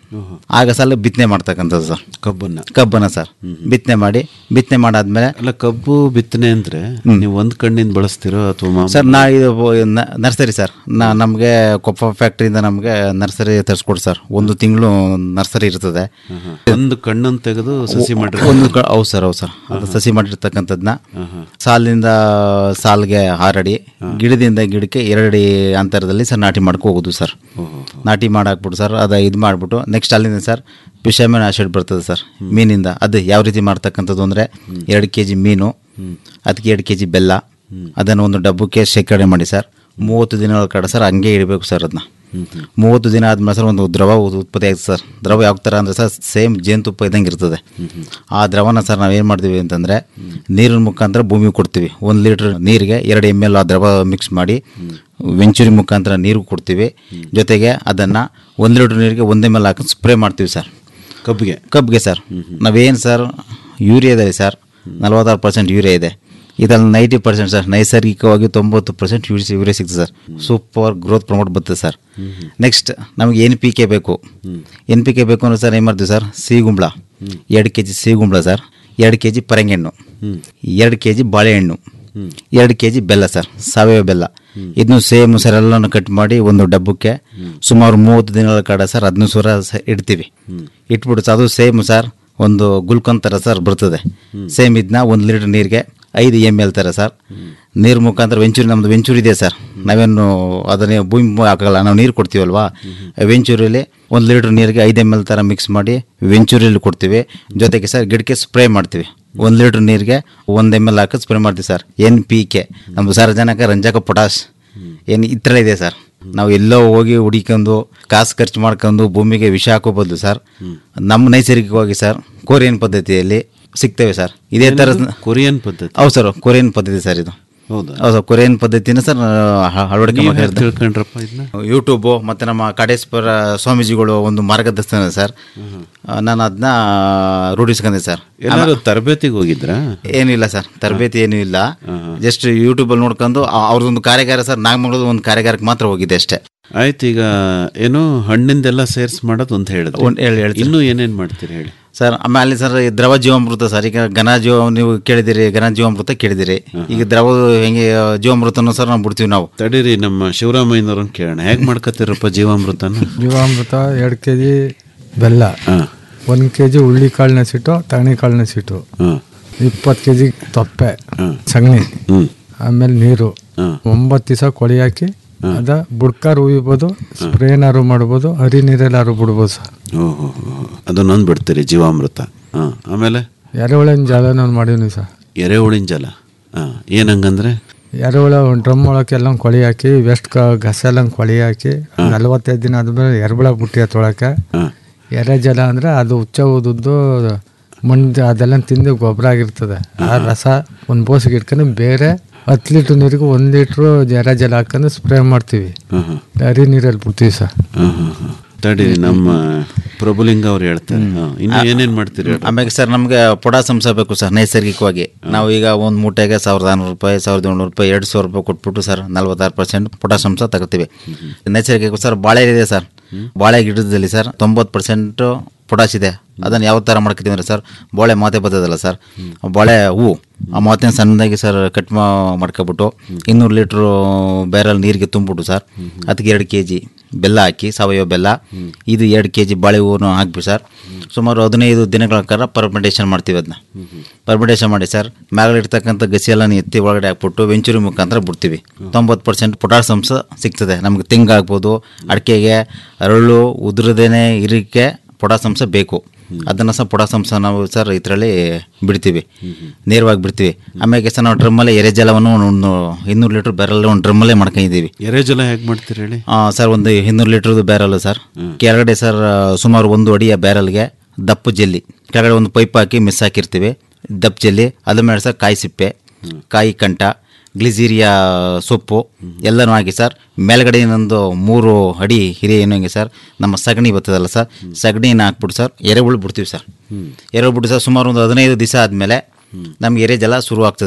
ಆಗ ಸಲ ಬಿತ್ತನೆ ಮಾಡ್ತಕ್ಕಂಥದ್ದು ಸರ್ ಕಬ್ಬನ್ನ ಕಬ್ಬನ್ನ ಸರ್ ಬಿತ್ತನೆ ಮಾಡಿ ಬಿತ್ತನೆ ಮಾಡಾದ್ಮೇಲೆ ಅಲ್ಲ ಕಬ್ಬು ಬಿತ್ತನೆ ಅಂದ್ರೆ ನೀವು ಒಂದ್ ಕಣ್ಣಿಂದ ಬಳಸ್ತಿರೋ ಅಥವಾ ಸರ್ ನಾ ಇದು ನ- ನರ್ಸರಿ ಸರ್ ನಾ ನಮಗೆ ಕೊಪ್ಪ ಫ್ಯಾಕ್ಟ್ರಿಯಿಂದ ನಮಗೆ ನರ್ಸರಿ ತರಿಸ್ಕೊಡು ಸರ್ ಒಂದು ತಿಂಗಳು ನರ್ಸರಿ ಇರ್ತದೆ ಒಂದು ಕಣ್ಣನ್ನು ತೆಗೆದು ಸಸಿ ಮಾಡಿ ಒಂದು ಕ- ಹೌದು ಸರ್ ಹೌದು ಸರ್ ಅದು ಸಸಿ ಮಾಡಿರ್ತಕ್ಕಂಥದ್ನ ಸಾಲಿನಿಂದ ಸಾಲ್ಗೆ ಆರಡಿ ಗಿಡದಿಂದ ಗಿಡಕ್ಕೆ ಎರಡಡಿ ಅಂತರದಲ್ಲಿ ಸರ್ ನಾಟಿ ಮಾಡ್ಕೊ ಹೋಗೋದು ಸರ್ ನಾಟಿ ಮಾಡಾಕ್ಬಿಟ್ಟು ಸರ್ ಅದು ಇದು ಮಾಡಿಬಿಟ್ಟು ನೆಕ್ಸ್ಟ್ ಅಲ್ಲಿಂದ ಸರ್ ಫಿಶರ್ಮೆನ್ ಆಸಿಡ್ ಬರ್ತದೆ ಸರ್ ಮೀನಿಂದ ಅದು ಯಾವ ರೀತಿ ಮಾಡ್ತಕ್ಕಂಥದ್ದು ಅಂದರೆ ಎರಡು ಕೆ ಜಿ ಮೀನು ಅದಕ್ಕೆ ಎರಡು ಕೆ ಜಿ ಬೆಲ್ಲ ಅದನ್ನು ಒಂದು ಡಬ್ಬಕ್ಕೆ ಶೇಖರಣೆ ಮಾಡಿ ಸರ್ ಮೂವತ್ತು ದಿನಗಳ ಕಡೆ ಸರ್ ಹಂಗೆ ಇಡಬೇಕು ಸರ್ ಅದನ್ನ ಮೂವತ್ತು ದಿನ ಆದ್ಮೇಲೆ ಸರ್ ಒಂದು ದ್ರವ ಉತ್- ಉತ್ಪತ್ತಿ ಆಗುತ್ತೆ ಸರ್ ದ್ರವ ಯಾವ ಥರ ಅಂದರೆ ಸರ್ ಸೇಮ್ ಜೇನುತುಪ್ಪ ಇದ್ದಂಗೆ ಇರ್ತದೆ ಆ ದ್ರವನ ಸರ್ ನಾವು ಏನು ಮಾಡ್ತೀವಿ ಅಂತಂದರೆ ನೀರಿನ ಮುಖಾಂತರ ಭೂಮಿಗೆ ಕೊಡ್ತೀವಿ ಒಂದು ಲೀಟ್ರ್ ನೀರಿಗೆ ಎರಡು ಎಮ್ ಎಲ್ ಆ ದ್ರವ ಮಿಕ್ಸ್ ಮಾಡಿ ವೆಂಚುರಿ ಮುಖಾಂತರ ನೀರು ಕೊಡ್ತೀವಿ ಜೊತೆಗೆ ಅದನ್ನು ಒಂದು ಲೀಟ್ರ್ ನೀರಿಗೆ ಒಂದೇ ಮೇಲೆ ಹಾಕಿ ಸ್ಪ್ರೇ ಮಾಡ್ತೀವಿ ಸರ್ ಕಬ್ಬಿಗೆ ಕಬ್ಬಿಗೆ ಸರ್ ನಾವೇನು ಸರ್ ಯೂರಿಯಾದಲ್ಲಿ ಸರ್ ನಲವತ್ತಾರು ಪರ್ಸೆಂಟ್ ಯೂರಿಯಾ ಇದೆ ಇದರಲ್ಲಿ ನೈಂಟಿ ಪರ್ಸೆಂಟ್ ಸರ್ ನೈಸರ್ಗಿಕವಾಗಿ ತೊಂಬತ್ತು ಪರ್ಸೆಂಟ್ ಯೂರಿಯಾ ಯೂರಿಯಾ ಸಿಗ್ತದೆ ಸರ್ ಸೂಪರ್ ಗ್ರೋತ್ ಪ್ರಮೋಟ್ ಬರ್ತದೆ ಸರ್ ನೆಕ್ಸ್ಟ್ ನಮಗೆ ಎನ್ ಪಿ ಕೆ ಬೇಕು ಎನ್ ಪಿ ಕೆ ಬೇಕು ಅಂದ್ರೆ ಸರ್ ಏನು ಮಾಡ್ತೀವಿ ಸರ್ ಸಿಗುಂಬ್ಳ ಎರಡು ಕೆ ಜಿ ಸಿಗುಂಬ್ಳ ಸರ್ ಎರಡು ಕೆ ಜಿ ಪರಂಗೆಹಣ್ಣು ಎರಡು ಕೆ ಜಿ ಬಾಳೆಹಣ್ಣು ಎರಡು ಕೆ ಜಿ ಬೆಲ್ಲ ಸರ್ ಸಾವಯವ ಬೆಲ್ಲ ಇದನ್ನು ಸೇಮ್ ಸರ್ ಎಲ್ಲನೂ ಕಟ್ ಮಾಡಿ ಒಂದು ಡಬ್ಬಕ್ಕೆ ಸುಮಾರು ಮೂವತ್ತು ದಿನಗಳ ಕಾಡ ಸರ್ ಹದಿನೈದು ಸಾವಿರ ಸ- ಇಡ್ತೀವಿ ಇಟ್ಬಿಟ್ಟು ಸರ್ ಅದು ಸೇಮ್ ಸರ್ ಒಂದು ಗುಲ್ಕನ್ ಥರ ಸರ್ ಬರ್ತದೆ ಸೇಮ್ ಇದನ್ನ ಒಂದು ಲೀಟ್ರ್ ನೀರಿಗೆ ಐದು ಎಮ್ ಎಲ್ ಥರ ಸರ್ ನೀರು ಮುಖಾಂತರ ವೆಂಚೂರಿ ನಮ್ಮದು ವೆಂಚೂರಿ ಇದೆ ಸರ್ ನಾವೇನು ಅದನ್ನೇ ಭೂಮಿ ಹಾಕಲ್ಲ ನಾವು ನೀರು ಕೊಡ್ತೀವಲ್ವಾ ವೆಂಚೂರಿಲಿ ಒಂದು ಲೀಟ್ರ್ ನೀರಿಗೆ ಐದು ಎಮ್ ಎಲ್ ಥರ ಮಿಕ್ಸ್ ಮಾಡಿ ವೆಂಚೂರಿಯಲ್ಲಿ ಕೊಡ್ತೀವಿ ಜೊತೆಗೆ ಸರ್ ಗಿಡಕ್ಕೆ ಸ್ಪ್ರೇ ಮಾಡ್ತೀವಿ ಒಂದು ಲೀಟ್ರ್ ನೀರಿಗೆ ಒಂದು ಎಮ್ ಎಲ್ ಹಾಕಿ ಸ್ಪ್ರೇ ಮಾಡ್ತೀವಿ ಸರ್ ಎನ್ ಪಿ ಕೆ ನಮ್ಮದು ಸಾರಜನಕ ರಂಜಕ ಪೊಟಾಸ್ ಏನು ಈ ಥರ ಇದೆ ಸರ್ ನಾವು ಎಲ್ಲೋ ಹೋಗಿ ಹುಡಿಕೊಂಡು ಕಾಸು ಖರ್ಚು ಮಾಡ್ಕೊಂಡು ಭೂಮಿಗೆ ವಿಷ ಹಾಕೋ ಬದಲು ಸರ್ ನಮ್ಮ ನೈಸರ್ಗಿಕವಾಗಿ ಸರ್ ಕೊರಿಯನ್ ಪದ್ಧತಿಯಲ್ಲಿ ಸಿಗ್ತೇವೆ ಸರ್ ಇದೇ ಥರ ಕೊರಿಯನ್ ಪದ್ಧತಿ ಹೌದು ಸರ್ ಕೊರಿಯನ್ ಪದ್ಧತಿ ಸರ್ ಇದು ಹೌದಾ ಹೌದು ಸರ್ ಕೊರಿಯನ್ ಪದ್ಧತಿನ ಸರ್ ಹ- ಅಳವಡಿಕೆ ನೀವ್ ಹೇಗ್ ಮಾಡಿರೋದು ತಿಳ್ಕೊಂಡ್ರಪ್ಪ ಇದನ್ನ ಯೂಟ್ಯೂಬು ಮತ್ತು ನಮ್ಮ ಕಾಡೇಶ್ವರ ಸ್ವಾಮೀಜಿಗಳು ಒಂದು ಮಾರ್ಗದರ್ಶನ ಸರ್ ನಾನು ಅದನ್ನ ರೂಢಿಸ್ಕೊಂಡೆ ಸರ್ ಎಲ್ಲಾರು ತರಬೇತಿಗೆ ಹೋಗಿದ್ರಾ ಏನಿಲ್ಲ ಸರ್ ತರಬೇತಿ ಏನೂ ಇಲ್ಲ ಜಸ್ಟ್ ಯೂಟ್ಯೂಬಲ್ಲಿ ನೋಡ್ಕೊಂಡು ಆ- ಅವ್ರದ್ದೊಂದು ಕಾರ್ಯಾಗಾರ ಸರ್ ನಾಗಮಂಗಲದ ಒಂದು ಕಾರ್ಯಾಗಾರಕ್ಕೆ ಮಾತ್ರ ಹೋಗಿದ್ದೆ ಅಷ್ಟೇ ಆಯ್ತು ಈಗ ಏನು ಹಣ್ಣಿಂದೆಲ್ಲ ಸೇರ್ಸ್ ಮಾಡೋದು ಅಂತ ಹೇಳಿದ್ರೆ ಒಂದ್ ಹೇಳಿ ಹೇಳ್ತೀನಿ. ಇನ್ನೂ ಏನೇನ್ ಮಾಡ್ತೀರಿ ಹೇಳಿ ಸರ್ ಆಮೇಲೆ ಸರ್ ಈ ದ್ರವ ಜೀವಾಮೃತ ಸರ್ ಈಗ ಘನ ಜೀವ ನೀವು ಕೇಳಿದಿರಿ ಘನ ಜೀವಾಮೃತ ಕೇಳಿದಿರಿ ಈಗ ದ್ರವ ಹೆಂಗೆ ಜೀವಾಮೃತನೂ ಸರ್ ನಾವು ಬಿಡ್ತೀವಿ ನಾವು ತಡೀರಿ ನಮ್ಮ ಶಿವರಾಮಯ್ಯನವ್ರನ್ನ ಕೇಳೋಣ ಹೇಗ್ ಮಾಡ್ಕತ್ತೀರಪ್ಪ ಜೀವಾಮೃತನ ಜೀವಾಮೃತ ಎರಡು ಕೆ ಜಿ ಬೆಲ್ಲ ಹಾ ಒಂದು ಕೆ ಜಿ ಹುಳ್ಳಿ ಕಾಳು ನೆಸಿಟ್ಟು ತಗಣಿ ಕಾಳು ನೆಸಿಟ್ಟು ಹಾ ಇಪ್ಪತ್ತು ಕೆ ಜಿ ತೊಪ್ಪೆ ಹ್ಮ್. ಸಗಣಿ ಹ್ಮ್ ಆಮೇಲೆ ನೀರು ಹ್ಮ್. ಒಂಬತ್ತು ದಿವಸ ಕೊಳಿ ಹಾಕಿ ಅದ ಬುಡ್ಕಾರು ಉಯ್ಬೋದು ಸ್ಪ್ರೇನಾರು ಮಾಡ್ಬೋದು ಹರಿ ನೀರೆಲ್ಲಾರು ಬಿಡ್ಬೋದು ಸರ್ ಓಹೋ ಅದನ್ನೊಂದು ಬಿಡ್ತೀರಿ ಜೀವಾಮೃತ ಹಾ ಆಮೇಲೆ ಎರೆಹುಳಿನ ಜಾಲನ ಮಾಡೀನಿ ಸರ್ ಎರೆಹುಳಿನ ಜಲ ಹಾ ಏನಂಗಂದ್ರೆ ಎರೆಹುಳ ಒಂದು ಡ್ರಮ್ ಒಳಗೆ ಎಲ್ಲ ಕೊಳಿ ಹಾಕಿ ವೆಸ್ಟ್ ಕ ಗಸ ಎಲ್ಲ ಕೊಳಿ ಹಾಕಿ ನಲ್ವತ್ತೈದು ದಿನ ಆದ್ಮೇಲೆ ಎರೆಹುಳ ಬುಟ್ಟಿ ತೊಳಕ್ಕೆ ಹಾ ಎರೆ ಜಲ ಅಂದರೆ ಅದು ಉಚ್ಚ ಉದ್ದು ಮಣ್ಣು ಅದೆಲ್ಲ ತಿಂದು ಗೊಬ್ಬರ ಆಗಿರ್ತದೆ ಆ ರಸ ಒಂದು ಬೋಸಿಗೆ ಇಟ್ಕೊಂಡು ಬೇರೆ ಹತ್ತು ಲೀಟ್ರ್ ನೀರಿಗೆ ಒಂದು ಲೀಟ್ರು ಎರೆ ಜಲ ಹಾಕೊಂಡು ಸ್ಪ್ರೇ ಮಾಡ್ತೀವಿ ಹಾ ಹಾ ಹರಿ ನೀರಲ್ಲಿ ಬಿಡ್ತೀವಿ ಸರ್ ಹಾ ಹಾ ಹಾ ತಡೀರಿ ನಮ್ಮ ಪ್ರಭುಲಿಂಗ ಅವ್ರು ಹೇಳ್ತಾರೆ ಹಾ ಇನ್ನು ಏನೇನ್ ಮಾಡ್ತೀರಿ ಹೇಳ್ರಿ. ಆಮೇಲೆ ಸರ್ ನಮಗೆ ಪೊಡಾಸಂಸ ಬೇಕು ಸರ್ ನೈಸರ್ಗಿಕವಾಗಿ ನಾವು ಈಗ ಒಂದು ಮೂಟೆಗೆ ಸಾವಿರದ ಆರುನೂರು ರೂಪಾಯಿ ಸಾವಿರದ ಏಳ್ನೂರು ರೂಪಾಯಿ ಎರಡು ಸಾವಿರ ರೂಪಾಯಿ ಕೊಟ್ಬಿಟ್ಟು ಸರ್ ನಲ್ವತ್ತಾರು ಪರ್ಸೆಂಟ್ ಪೊಟಾಸಂಸ ತಗೋತೀವಿ ನೈಸರ್ಗಿಕ ಸರ್ ಬಾಳೆ ಇದೆ ಸರ್ ಬಾಳೆ ಗಿಡದಲ್ಲಿ ಸರ್ ತೊಂಬತ್ತು ಪರ್ಸೆಂಟು ಪೊಟಾಸ್ ಇದೆ ಅದನ್ನು ಯಾವ ಥರ ಮಾಡ್ಕೊತೀವಿ ಅಂದರೆ ಸರ್ ಬಾಳೆ ಮಾತೆ ಬರ್ತದಲ್ಲ ಸರ್ ಆ ಬಾಳೆ ಹೂವು ಆ ಮಾತೆನ ಸಣ್ಣದಾಗಿ ಸರ್ ಕಟ್ ಮಾಡ್ಕೊಬಿಟ್ಟು ಇನ್ನೂರು ಲೀಟ್ರು ಬ್ಯಾರಲ್ ನೀರಿಗೆ ತುಂಬಿಬಿಟ್ಟು ಸರ್ ಅದಕ್ಕೆ ಎರಡು ಕೆ ಜಿ ಬೆಲ್ಲ ಹಾಕಿ ಸಾವಯವ ಬೆಲ್ಲ ಇದು ಎರಡು ಕೆ ಜಿ ಬಾಳೆ ಹೂವನ್ನು ಹಾಕ್ಬಿಟ್ಟು ಸರ್ ಸುಮಾರು ಹದಿನೈದು ದಿನಗಳ ಕಾಲ ಪರ್ಮೆಂಟೇಷನ್ ಮಾಡ್ತೀವಿ ಅದನ್ನ ಪರ್ಮೆಂಟೇಷನ್ ಮಾಡಿ ಸರ್ ಮ್ಯಾಗಲಿರ್ತಕ್ಕಂಥ ಗಸಿ ಎಲ್ಲ ಎತ್ತಿ ಒಳಗಡೆ ಹಾಕ್ಬಿಟ್ಟು ವೆಂಚುರಿ ಮುಖಾಂತರ ಬಿಡ್ತೀವಿ ತೊಂಬತ್ತು ಪರ್ಸೆಂಟ್ ಪೊಟಾಸ್ ಅಂಶ ಸಿಗ್ತದೆ ನಮಗೆ ತೆಂಗು ಆಗ್ಬೋದು ಅಡಿಕೆಗೆ ಅರಳು ಉದುರದೇನೆ ಇರಕ್ಕೆ ಪೊಟಾಸ್ ಅಂಶ ಬೇಕು ಅದನ್ನು ಸಹ ಪೊಟಾಸ್ ಅಂಶ ನಾವು ಸರ್ ಇದರಲ್ಲಿ ಬಿಡ್ತೀವಿ ನೇರವಾಗಿ ಬಿಡ್ತೀವಿ ಆಮೇಲೆ ಸರ್ ನಾವು ಡ್ರಮ್ಮಲ್ಲೇ ಎರೆಜಲವನ್ನು ಒಂದು ಇನ್ನೂರು ಲೀಟ್ರ್ ಬ್ಯಾರಲ್ ಒಂದು ಡ್ರಮ್ಮಲ್ಲೇ ಮಾಡ್ಕೊಂಡಿದ್ದೀವಿ ಎರೆಜಲ ಹೇಗ್ ಮಾಡ್ತೀರಿ ಹೇಳಿ ಆ, ಸರ್ ಒಂದು ಇನ್ನೂರು ಲೀಟ್ರದ್ದು ಬ್ಯಾರಲ್ ಸರ್ ಕೆಳಗಡೆ ಸರ್ ಸುಮಾರು ಒಂದು ಅಡಿಯ ಬ್ಯಾರಲ್ಗೆ ದಪ್ಪು ಜೆಲ್ಲಿ ಕೆಳಗಡೆ ಒಂದು ಪೈಪ್ ಹಾಕಿ ಮಿಸ್ ಹಾಕಿರ್ತೀವಿ ದಪ್ಪು ಜೆಲ್ಲಿ ಅದ್ರ ಮೇಲೆ ಸರ್ ಕಾಯಿ ಸಿಪ್ಪೆ ಕಾಯಿ ಕಂಠ ಗ್ಲಿಜೀರಿಯಾ ಸೊಪ್ಪು ಎಲ್ಲನೂ ಹಾಕಿ ಸರ್ ಮೇಲ್ಗಡೆ ಇನ್ನೊಂದು ಮೂರು ಅಡಿ ಹಿರಿಯ ಏನಂಗೆ ಸರ್ ನಮ್ಮ ಸಗಣಿ ಬರ್ತದಲ್ಲ ಸರ್ ಸಗಣಿನ ಹಾಕ್ಬಿಟ್ಟು ಸರ್ ಎರೆಹುಳು ಬಿಡ್ತೀವಿ ಸರ್ ಎರೆಹುಳು ಬಿಟ್ಟು ಸರ್ ಸುಮಾರು ಒಂದು ಹದಿನೈದು ದಿವಸ ಆದಮೇಲೆ ನಮ್ಗೆ ಎರೆ ಜಲ ಶುರು ಆಗ್ತದೆ ಸರ್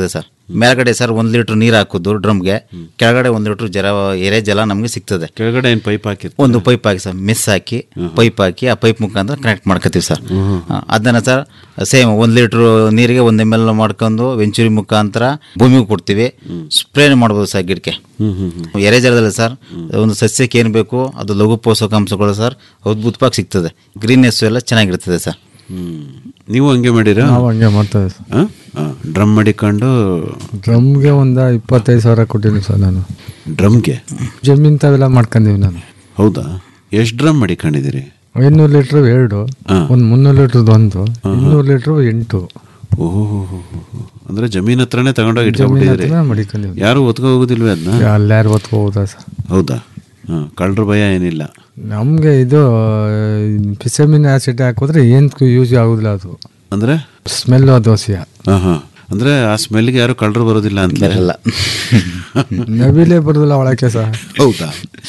ಮೇಲ್ಗಡೆ ಸರ್ ಒಂದು ಲೀಟ್ರ್ ನೀರು ಹಾಕೋದು ಡ್ರಮ್ಗೆ ಕೆಳಗಡೆ ಒಂದು ಲೀಟ್ರ್ ಜಲ ಎರೆ ಜಲ ನಮಗೆ ಸಿಗ್ತದೆ ಕೆಳಗಡೆ ಏನು ಪೈಪ್ ಹಾಕಿರ್ತಾರೆ ಒಂದು ಪೈಪ್ ಹಾಕಿ ಸರ್ ಮೆಸ್ ಹಾಕಿ ಪೈಪ್ ಹಾಕಿ ಆ ಪೈಪ್ ಮುಖಾಂತರ ಕನೆಕ್ಟ್ ಮಾಡ್ಕೋತೀವಿ ಸರ್ ಅದನ್ನು ಸರ್ ಸೇಮ್ ಒಂದು ಲೀಟ್ರ್ ನೀರಿಗೆ ಒಂದು ಎಮ್ ಎಲ್ ಮಾಡ್ಕೊಂಡು ವೆಂಚುರಿ ಮುಖಾಂತರ ಭೂಮಿಗೆ ಕೊಡ್ತೀವಿ ಸ್ಪ್ರೇ ಮಾಡ್ಬೋದು ಸರ್ ಗಿಡಕ್ಕೆ ಎರೆ ಜಲದಲ್ಲಿ ಸರ್ ಒಂದು ಸಸ್ಯಕ್ಕೆ ಏನು ಬೇಕು ಅದು ಲಘು ಪೋಷಕಾಂಶಗಳು ಸರ್ ಅದ್ಭುತವಾಗಿ ಸಿಗ್ತದೆ ಗ್ರೀನ್ನೆಸ್ ಎಲ್ಲ ಚೆನ್ನಾಗಿರ್ತದೆ ಸರ್ ಹ್ಮ್. ನೀವು ಹಂಗೆ ಮಾಡಿರಾ ನಾವು ಹಂಗೆ ಮಾಡ್ತೇವೆ ಸರ್ ಡ್ರಮ್ ಮಡಿಕೊಂಡು ಡ್ರಮ್ಗೆ ಒಂದು ಇಪ್ಪತ್ತೈದು ಸಾವಿರ ಕೊಟ್ಟಿನಿ ಸರ್ ನಾನು ಡ್ರಮ್ಗೆ ಜಮೀನ್ ತಾವೆಲ್ಲ ಮಾಡ್ಕೊಂಡಿವಿ ನಾನು ಹೌದಾ ಎಷ್ಟು ಡ್ರಮ್ ಮಡಿಕೊಂಡಿದ್ದೀರಿ ಐನೂರು ಲೀಟ್ರ್ ಎರಡು ಒಂದು ಮುನ್ನೂರು ಲೀಟ್ರದ್ದು ಒಂದು ಇನ್ನೂರು ಲೀಟ್ರ್ ಎಂಟು ಓಹೋ ಅಂದ್ರೆ ಜಮೀನ್ ಹತ್ರನೇ ತಗೊಂಡೋಗಿ ಜಮೀನ್ ಇಟ್ಕೊಂಡ್ಬಿಟ್ಟಿದ್ದೀರಿ ಹತ್ರ ಮಡಿಕೊಂಡಿವಿ ಯಾರು ಒತ್ಕೊ ಹೋಗೋದಿಲ್ವೇ ಅದನ್ನ ಅಲ್ಲಾರು ಹೊತ್ಕೋಬೋದಾ ಸರ್ ಹೌದಾ ಹಾಂ ಕಳ್ಳರ ಭಯ ಏನಿಲ್ಲ ನಮಗೆ ಇದು ಪಿಸಮಿನ್ ಆಸಿಡ್ ಹಾಕಿದ್ರೆ ಏನು ಯೂಸ್ ಆಗೋದಿಲ್ಲ ಅದು ಅಂದ್ರೆ ಸ್ಮೆಲ್ಲು ದೋಸೆಯ ಹಾಂ ಹಾಂ ಅಂದ್ರೆ ಆ ಸ್ಮೆಲ್ಗೆ ಯಾರು ಕಳ್ಳರು ಬರೋದಿಲ್ಲ ಅಂತ ಎಲ್ಲ ನವಿಲೇ ಬರೋದಿಲ್ಲ ಒಳಕ್ಕೆ ಸರ್ ಹೌದಾ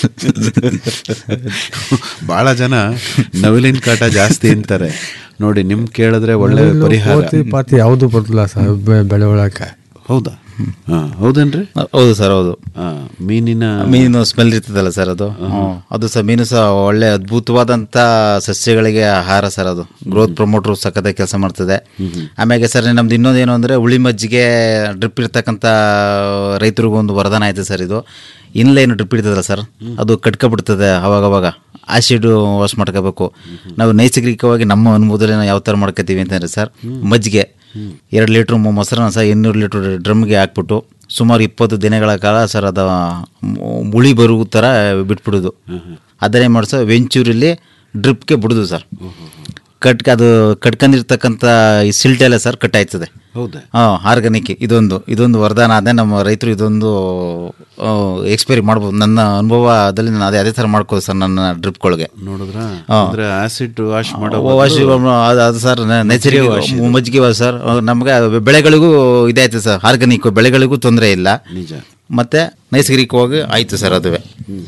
ಬಹಳ ಜನ ನವಿಲಿನ ಕಾಟ ಜಾಸ್ತಿ ಅಂತಾರೆ ನೋಡಿ ನಿಮ್ ಕೇಳಿದ್ರೆ ಒಳ್ಳೆ ನವಿಲು, ಪರಿಹಾರ ಕೋತಿ ಪಾತಿ ಯಾವುದು ಬರೋದಿಲ್ಲ ಸರ್ ಬೆ- ಬೆಳೆ ಒಳಕ್ಕೆ ಹೌದಾ ಹಾ ಹೌದೇನ್ರಿ ಹೌದು ಸರ್ ಹೌದು ಆ, ಮೀನಿನ ಮೀನು ಸ್ಮೆಲ್ ಇರ್ತದಲ್ಲ ಸರ್ ಅದು ಹ್ಮ್. ಅದು ಸಹ ಮೀನು ಸಹ ಒಳ್ಳೆ ಅದ್ಭುತವಾದಂಥ ಸಸ್ಯಗಳಿಗೆ ಆಹಾರ ಸರ್ ಅದು ಗ್ರೋತ್ ಪ್ರಮೋಟ್ರು ಸಖತ್ತಾಗಿ ಕೆಲಸ ಮಾಡ್ತದೆ ಆಮೇಲೆ ಸರ್ ನಮ್ದು ಇನ್ನೊಂದು ಏನು ಅಂದರೆ ಉಳಿ ಮಜ್ಜಿಗೆ ಡ್ರಿಪ್ ಇರ್ತಕ್ಕಂಥ ರೈತರಿಗೂ ಒಂದು ವರದಾನ ಆಯ್ತು ಸರ್ ಇದು ಇನ್ಲೈನ್ ಡ್ರಿಪ್ ಇರ್ತದಲ್ಲ ಸರ್ ಅದು ಕಟ್ಕೊಬಿಡ್ತದೆ ಅವಾಗವಾಗ ಆಸಿಡ್ ವಾಶ್ ಮಾಡ್ಕೋಬೇಕು ನಾವು ನೈಸರ್ಗಿಕವಾಗಿ ನಮ್ಮ ಅನುಭವದಲ್ಲಿ ನಾವು ಯಾವ ಥರ ಮಾಡ್ಕೋತೀವಿ ಅಂತಂದರೆ ಸರ್ ಮಜ್ಜಿಗೆ ಎರಡು ಲೀಟ್ರ್ ಮೊಸರನ್ನ ಸಹ ಇನ್ನೂರು ಲೀಟ್ರ್ ಡ್ರಮ್ಗೆ ಹಾಕ್ಬಿಟ್ಟು ಸುಮಾರು ಇಪ್ಪತ್ತು ದಿನಗಳ ಕಾಲ ಸರ್ ಅದು ಮುಳಿ ಬರುವ ಥರ ಬಿಟ್ಬಿಡೋದು ಅದನ್ನೇ ಮಾಡಿ ಸರ್ ವೆಂಚೂರಲ್ಲಿ ಡ್ರಿಪ್ಗೆ ಬಿಡೋದು ಸರ್ ಕಟ್ ಅದು ಕಟ್ಕೊಂಡಿರ್ತಕ್ಕಂಥ ಈ ಸಿಲ್ಟೆಲ್ಲ ಸರ್ ಕಟ್ ಆಯ್ತದೆ ಹೌದಾ ಹಾಂ ಆರ್ಗಾನಿಕ್ ಇದೊಂದು ಇದೊಂದು ವರದಾನ ಅದೇ ನಮ್ಮ ರೈತರು ಇದೊಂದು ಎಕ್ಸ್ಪೈರಿ ಮಾಡ್ಬೋದು ನನ್ನ ಅನುಭವದಲ್ಲಿ ನಾನು ಅದೇ ಅದೇ ಥರ ಮಾಡ್ಕೋದು ಸರ್ ನನ್ನ ಡ್ರಿಪ್ಗಳಿಗೆ ನೋಡಿದ್ರ ಹಾ. ಅಂದ್ರೆ ಆಸಿಡ್ ವಾಶ್ ಮಾಡೋ ವಾಶ್ ಅದು ಅದು ಸರ್ ನ- ನೈಸರ್ಗಿಕ ಮಜ್ಜಿಗೆ ವಾಶ್ ಸರ್ ನಮಗೆ ಬೆಳೆಗಳಿಗೂ ಇದಾಯ್ತು ಸರ್ ಆರ್ಗಾನಿಕ್ ಬೆಳೆಗಳಿಗೂ ತೊಂದರೆ ಇಲ್ಲ ನಿಜ ಮತ್ತು ನೈಸರ್ಗಿಕವಾಗಿ ಆಯಿತು ಸರ್ ಅದುವೇ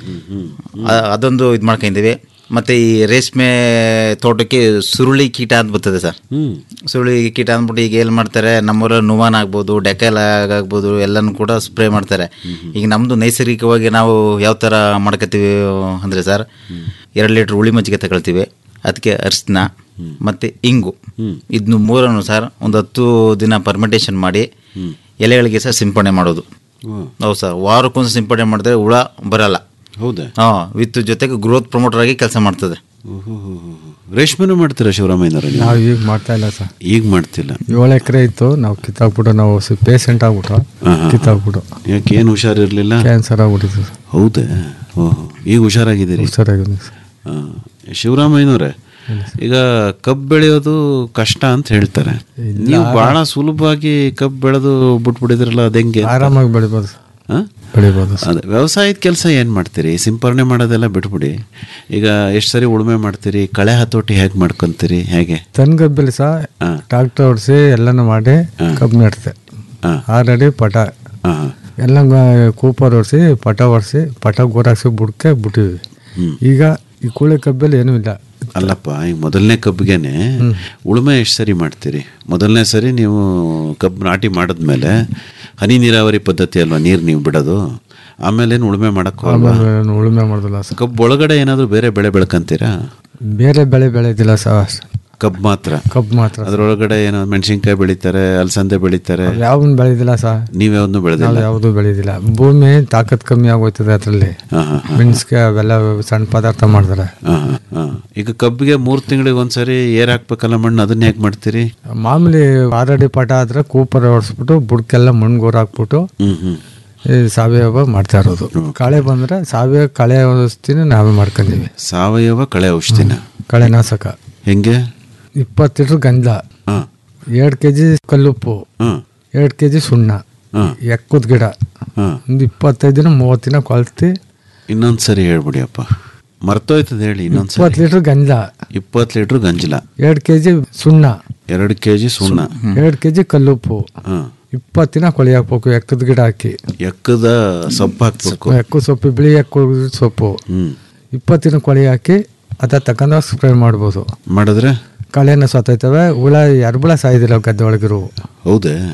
ಅ- ಅದೊಂದು ಇದು ಮಾಡ್ಕೊಂಡಿದ್ದೀವಿ ಮತ್ತು ಈ ರೇಷ್ಮೆ ತೋಟಕ್ಕೆ ಸುರುಳಿ ಕೀಟ ಅಂತ ಬರ್ತದೆ ಸರ್ ಹ್ಮ್ ಸುರುಳಿ ಕೀಟ ಅಂದ್ಬಿಟ್ಟು ಈಗ ಏನು ಮಾಡ್ತಾರೆ ನಮ್ಮೂರ ನುವಾನ್ ಆಗ್ಬೋದು ಡೆಕೆಲ್ ಆಗ್ಬೋದು ಎಲ್ಲನೂ ಕೂಡ ಸ್ಪ್ರೇ ಮಾಡ್ತಾರೆ ಈಗ ನಮ್ಮದು ನೈಸರ್ಗಿಕವಾಗಿ ನಾವು ಯಾವ ಥರ ಮಾಡ್ಕೊತೀವಿ ಅಂದರೆ ಸರ್ ಎರಡು ಲೀಟ್ರ್ ಹುಳಿ ಮಜ್ಜಿಗೆ ತಗೊಳ್ತೀವಿ ಅದಕ್ಕೆ ಅರಿಶಿನ ಮತ್ತು ಇಂಗು ಇದನ್ನು ಮೂರನ್ನು ಸರ್ ಒಂದು ಹತ್ತು ದಿನ ಪರ್ಮೆಂಟೇಷನ್ ಮಾಡಿ ಎಲೆಗಳಿಗೆ ಸಹ ಸಿಂಪಡಣೆ ಮಾಡೋದು ಹ್ಮ್. ಹೌದು ಸರ್ ವಾರಕ್ಕೊಂದು ಸಿಂಪಡಣೆ ಮಾಡಿದ್ರೆ ಹುಳ ಬರಲ್ಲ ಹೌದಾ ಹಾಂ ವಿತ್ ಜೊತೆಗೆ ಗ್ರೋತ್ ಪ್ರಮೋಟರ್ ಆಗಿ ಕೆಲಸ ಮಾಡ್ತದೆ ರೇಷ್ಮೆನೂ ಮಾಡ್ತೀರಾ ಶಿವರಾಮಯ್ಯನವ್ರೆ ನೀವು ನಾವು ಈಗ ಮಾಡ್ತಾ ಇಲ್ಲ ಸರ್ ಈಗ ಮಾಡ್ತಿಲ್ಲ ಏಳು ಎಕರೆ ಇತ್ತು ನಾವು ಕಿತ್ತಾಕ್ಬಿಟ್ಟು ನಾವು ಪೇಷಂಟ್ ಆಗ್ಬಿಟ್ಟು ಕಿತ್ತಾಕ್ಬಿಟ್ಟು ಯಾಕೆ ಏನು ಹುಷಾರಿರ್ಲಿಲ್ಲ ಕ್ಯಾನ್ಸರ್ ಆಗ್ಬಿಟ್ಟಿತ್ತು ಸರ್ ಹೌದಾ ಓಹೋ ಈಗ ಹುಷಾರಾಗಿದ್ದೀರಿ ಹುಷಾರಾಗಿದೆ ಸರ್ ಆ, ಶಿವರಾಮಯ್ಯನವ್ರೆ ಈಗ ಕಬ್ಬು ಬೆಳೆಯೋದು ಕಷ್ಟ ಅಂತ ಹೇಳ್ತಾರೆ ನೀವು ಬಹಳ ಸುಲಭವಾಗಿ ಕಬ್ಬು ಬೆಳೆದು ಬಿಟ್ಬಿಟ್ಟಿದ್ರಲ್ಲ ಅದೆಂಗೆ ಆರಾಮಾಗಿ ಬೆಳಿಬೋದು ಸರ್ ಆ? ಬೆಳಿಬೋದು ಸರ್ ಅದೇ ವ್ಯವಸಾಯದ ಕೆಲಸ ಏನು ಮಾಡ್ತೀರಿ ಸಿಂಪರಣೆ ಮಾಡೋದೆಲ್ಲ ಬಿಟ್ಬಿಡಿ ಈಗ ಎಷ್ಟು ಸರಿ ಉಳುಮೆ ಮಾಡ್ತೀರಿ ಕಳೆ ಹತೋಟಿ ಹೇಗೆ ಮಾಡ್ಕೊಂತೀರಿ ಹೇಗೆ ತನ್ಗಬ್ಬಲ್ಲಿ ಸಹ ಹಾ. ಟ್ರಾಕ್ಟರ್ ಹೊಡ್ಸಿ ಎಲ್ಲನೂ ಮಾಡಿ ಕಬ್ಬು ನೆಡ್ತೆ ಹಾಂ ಆಲ್ರೆಡಿ ಪಟ ಹಾಂ ಎಲ್ಲ ಕೂಪರ್ ಹೊಡ್ಸಿ ಪಟ ಹೊಡ್ಸಿ ಪಟ ಗೋರಾಕ್ಸಿ ಬುಡ್ಕೆ ಬಿಟ್ಟಿವಿ ಈಗ ಈ ಕೂಳೆ ಕಬ್ಬಲ್ಲಿ ಏನೂ ಇಲ್ಲ ಅಲ್ಲಪ್ಪ ಈಗ ಮೊದಲನೇ ಕಬ್ಬಿಗೆನೆ ಉಳುಮೆ ಎಷ್ಟು ಸರಿ ಮಾಡ್ತೀರಿ ಮೊದಲನೇ ಸರಿ ನೀವು ಕಬ್ಬು ನಾಟಿ ಮಾಡಿದ್ಮೇಲೆ ಹನಿ ನೀರಾವರಿ ಪದ್ಧತಿ ಅಲ್ವಾ ನೀರು ನೀವು ಬಿಡೋದು ಆಮೇಲೆ ಏನು ಉಳುಮೆ ಮಾಡಕ್ಕೆ ಹೋಗಲ್ವಾ ಆಮೇಲೆ ಏನು ಉಳುಮೆ ಮಾಡೋದಿಲ್ಲ ಸರ್ ಕಬ್ಬು ಒಳಗಡೆ ಏನಾದರೂ ಬೇರೆ ಬೆಳೆ ಬೆಳ್ಕೊಂತೀರಾ ಬೇರೆ ಬೆಳೆ ಬೆಳೆದಿಲ್ಲ ಸರ್ ಕಬ್ಬು ಮಾತ್ರ ಕಬ್ಬು ಮಾತ್ರ ಅದ್ರೊಳಗಡೆ ಏನೋ ಮೆಣಸಿನ್ಕಾಯಿ ಬೆಳಿತಾರೆ ಅಲಸಂದೆ ಬೆಳಿತಾರೆ ಯಾವನ್ ಬೆಳೆದಿಲ್ಲ ಸರ್ ನೀವ್ಯಾವ್ದು ಬೆಳೆದಿಲ್ಲ ನಾವು ಯಾವುದು ಬೆಳೆದಿಲ್ಲ ಭೂಮಿ ತಾಕತ್ ಕಮ್ಮಿ ಆಗೋಯ್ತದೆ ಅದರಲ್ಲಿ ಹಾಂ ಹಾಂ ಮೆಣಸಿಗೆ ಅವೆಲ್ಲ ಸಣ್ಣ ಪದಾರ್ಥ ಮಾಡ್ತಾರೆ ಹಾಂ ಹಾಂ ಈಗ ಕಬ್ಬಿಗೆ ಮೂರು ತಿಂಗಳಿಗೆ ಒಂದ್ಸರಿ ಏರ್ ಹಾಕ್ಬೇಕಲ್ಲ ಮಣ್ಣು ಅದನ್ನ ಹೇಗೆ ಮಾಡ್ತೀರಿ ಮಾಮೂಲಿ ಆರಡಿ ಪಟ ಆದ್ರೆ ಕೂಪರ್ ಹೊಡ್ಸ್ಬಿಟ್ಟು ಬುಡ್ಕೆಲ್ಲ ಮಣ್ಗೋರ್ ಹಾಕ್ಬಿಟ್ಟು ಹ್ಞೂ ಹ್ಞೂ ಈ ಸಾವಯವ ಮಾಡ್ತಾ ಇರೋದು ಕಳೆ ಬಂದ್ರೆ ಸಾವಯವ ಕಳೆ ಔಷಧಿನ ನಾವೇ ಮಾಡ್ಕೊಂಡಿವಿ ಸಾವಯವ ಕಳೆ ಔಷಧಿನ ಕಳೆನಾಶಕ ಹೆಂಗೆ ಇಪ್ಪತ್ತು ಲೀಟ್ರ್ ಗಂಧ ಹಾಂ ಎರಡು ಕೆ ಜಿ ಕಲ್ಲುಪ್ಪು ಹಾಂ ಎರಡು ಕೆ ಜಿ ಸುಣ್ಣ ಹಾಂ ಎಕ್ಕದ ಗಿಡ ಹಾಂ ಒಂದು ಇಪ್ಪತ್ತೈದು ದಿನ ಮೂವತ್ತು ದಿನ ಕೊಳ್ತಿ ಇನ್ನೊಂದು ಸರಿ ಹೇಳ್ಬಿಡಿ ಅಪ್ಪ ಮರ್ತೋಯ್ತದೆ ಹೇಳಿ ಇನ್ನೊಂದು ಸರಿ ಇಪ್ಪತ್ತು ಲೀಟ್ರ್ ಗಂಧ ಇಪ್ಪತ್ತು ಲೀಟ್ರ್ ಗಂಜಲ ಎರಡು ಕೆ ಜಿ ಸುಣ್ಣ ಎರಡು ಕೆ ಜಿ ಸುಣ್ಣ ಎರಡು ಕೆ ಜಿ ಕಲ್ಲುಪ್ಪು ಹಾಂ ಇಪ್ಪತ್ತು ದಿನ ಕೊಳಿ ಹಾಕ್ಬೇಕು ಎಕ್ಕದ ಗಿಡ ಹಾಕಿ ಎಕ್ಕದ ಸೊಪ್ಪು ಹಾಕ್ಬೇಕು ಎಕ್ಕು ಸೊಪ್ಪು ಬಿಳಿ ಎಕ್ಕು ಸೊಪ್ಪು ಹ್ಞೂ ಇಪ್ಪತ್ತು ದಿನ ಕೊಳಿ ಹಾಕಿ ಅದ ತಗೊಂಡು ಸ್ಪ್ರೇ ಮಾಡ್ಬೋದು ಮಾಡಿದ್ರೆ ಕಳೆನ ಸತ್ತೋಯ್ತವೆ ಹುಳ ಎರ್ಬಳ ಸಾಯ್ದಿಲ್ಲ ಗದ್ದೆ ಒಳಗಿರು ಹೌದೇ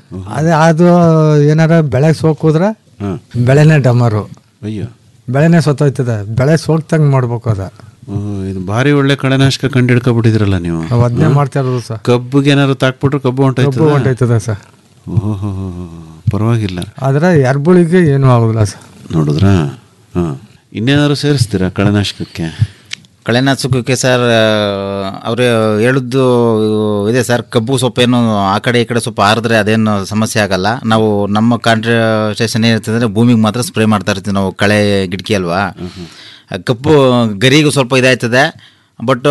ಅದೇ ಅದು ಏನಾರ ಬೆಳೆ ಸೋಕಿದ್ರೆ ಹಾಂ ಬೆಳೆನೇ ಡಮರು ಅಯ್ಯೋ ಬೆಳೆನೇ ಸತ್ತೋಯ್ತದೆ ಬೆಳೆ ಸೋಕ್ತಂಗೆ ಮಾಡ್ಬೇಕು ಅದ ಓಹ್, ಇದು ಭಾರಿ ಒಳ್ಳೆ ಕಳೆನಾಶಕ ಕಂಡು ಹಿಡ್ಕೊಬಿಟ್ಟಿದ್ರಲ್ಲ ನೀವು ನಾವು ಅದನ್ನೇ ಮಾಡ್ತಾ ಇರೋದು ಸರ್ ಕಬ್ಬಿಗೆ ಏನಾದ್ರು ತಾಕ್ಬಿಟ್ರೆ ಕಬ್ಬು ಕಬ್ಬು ಹೊಂಟಾಯ್ತದ ಹೊಂಟೈತದೆ ಸರ್ ಓಹೋ ಪರವಾಗಿಲ್ಲ ಆದರೆ ಎರ್ಬುಳಿಗೆ ಏನೂ ಆಗೋದಿಲ್ಲ ಸರ್ ನೋಡಿದ್ರಾ ಹಾಂ ಇನ್ನೇನಾದ್ರು ಸೇರಿಸ್ತೀರಾ ಕಳೆನಾಶಕಕ್ಕೆ ಕಳೆನಾಶಕಕ್ಕೆ ಸರ್ ಅವರು ಹೇಳಿದ್ದು ಇದೆ ಸರ್ ಕಬ್ಬು ಸ್ವಲ್ಪ ಏನು ಆ ಕಡೆ ಈ ಕಡೆ ಸ್ವಲ್ಪ ಆರಿದ್ರೆ ಅದೇನು ಸಮಸ್ಯೆ ಆಗಲ್ಲ ನಾವು ನಮ್ಮ ಕಾನ್ಸಂಟ್ರೇಷನ್ ಏನಿರ್ತದೆ ಅಂದರೆ ಭೂಮಿಗೆ ಮಾತ್ರ ಸ್ಪ್ರೇ ಮಾಡ್ತಾ ಇರ್ತೀವಿ ನಾವು ಕಳೆ ಗಿಡಕಿ ಅಲ್ವಾ ಆ ಕಬ್ಬು ಗರಿಗೂ ಸ್ವಲ್ಪ ಇದಾಯ್ತದೆ ಬಟ್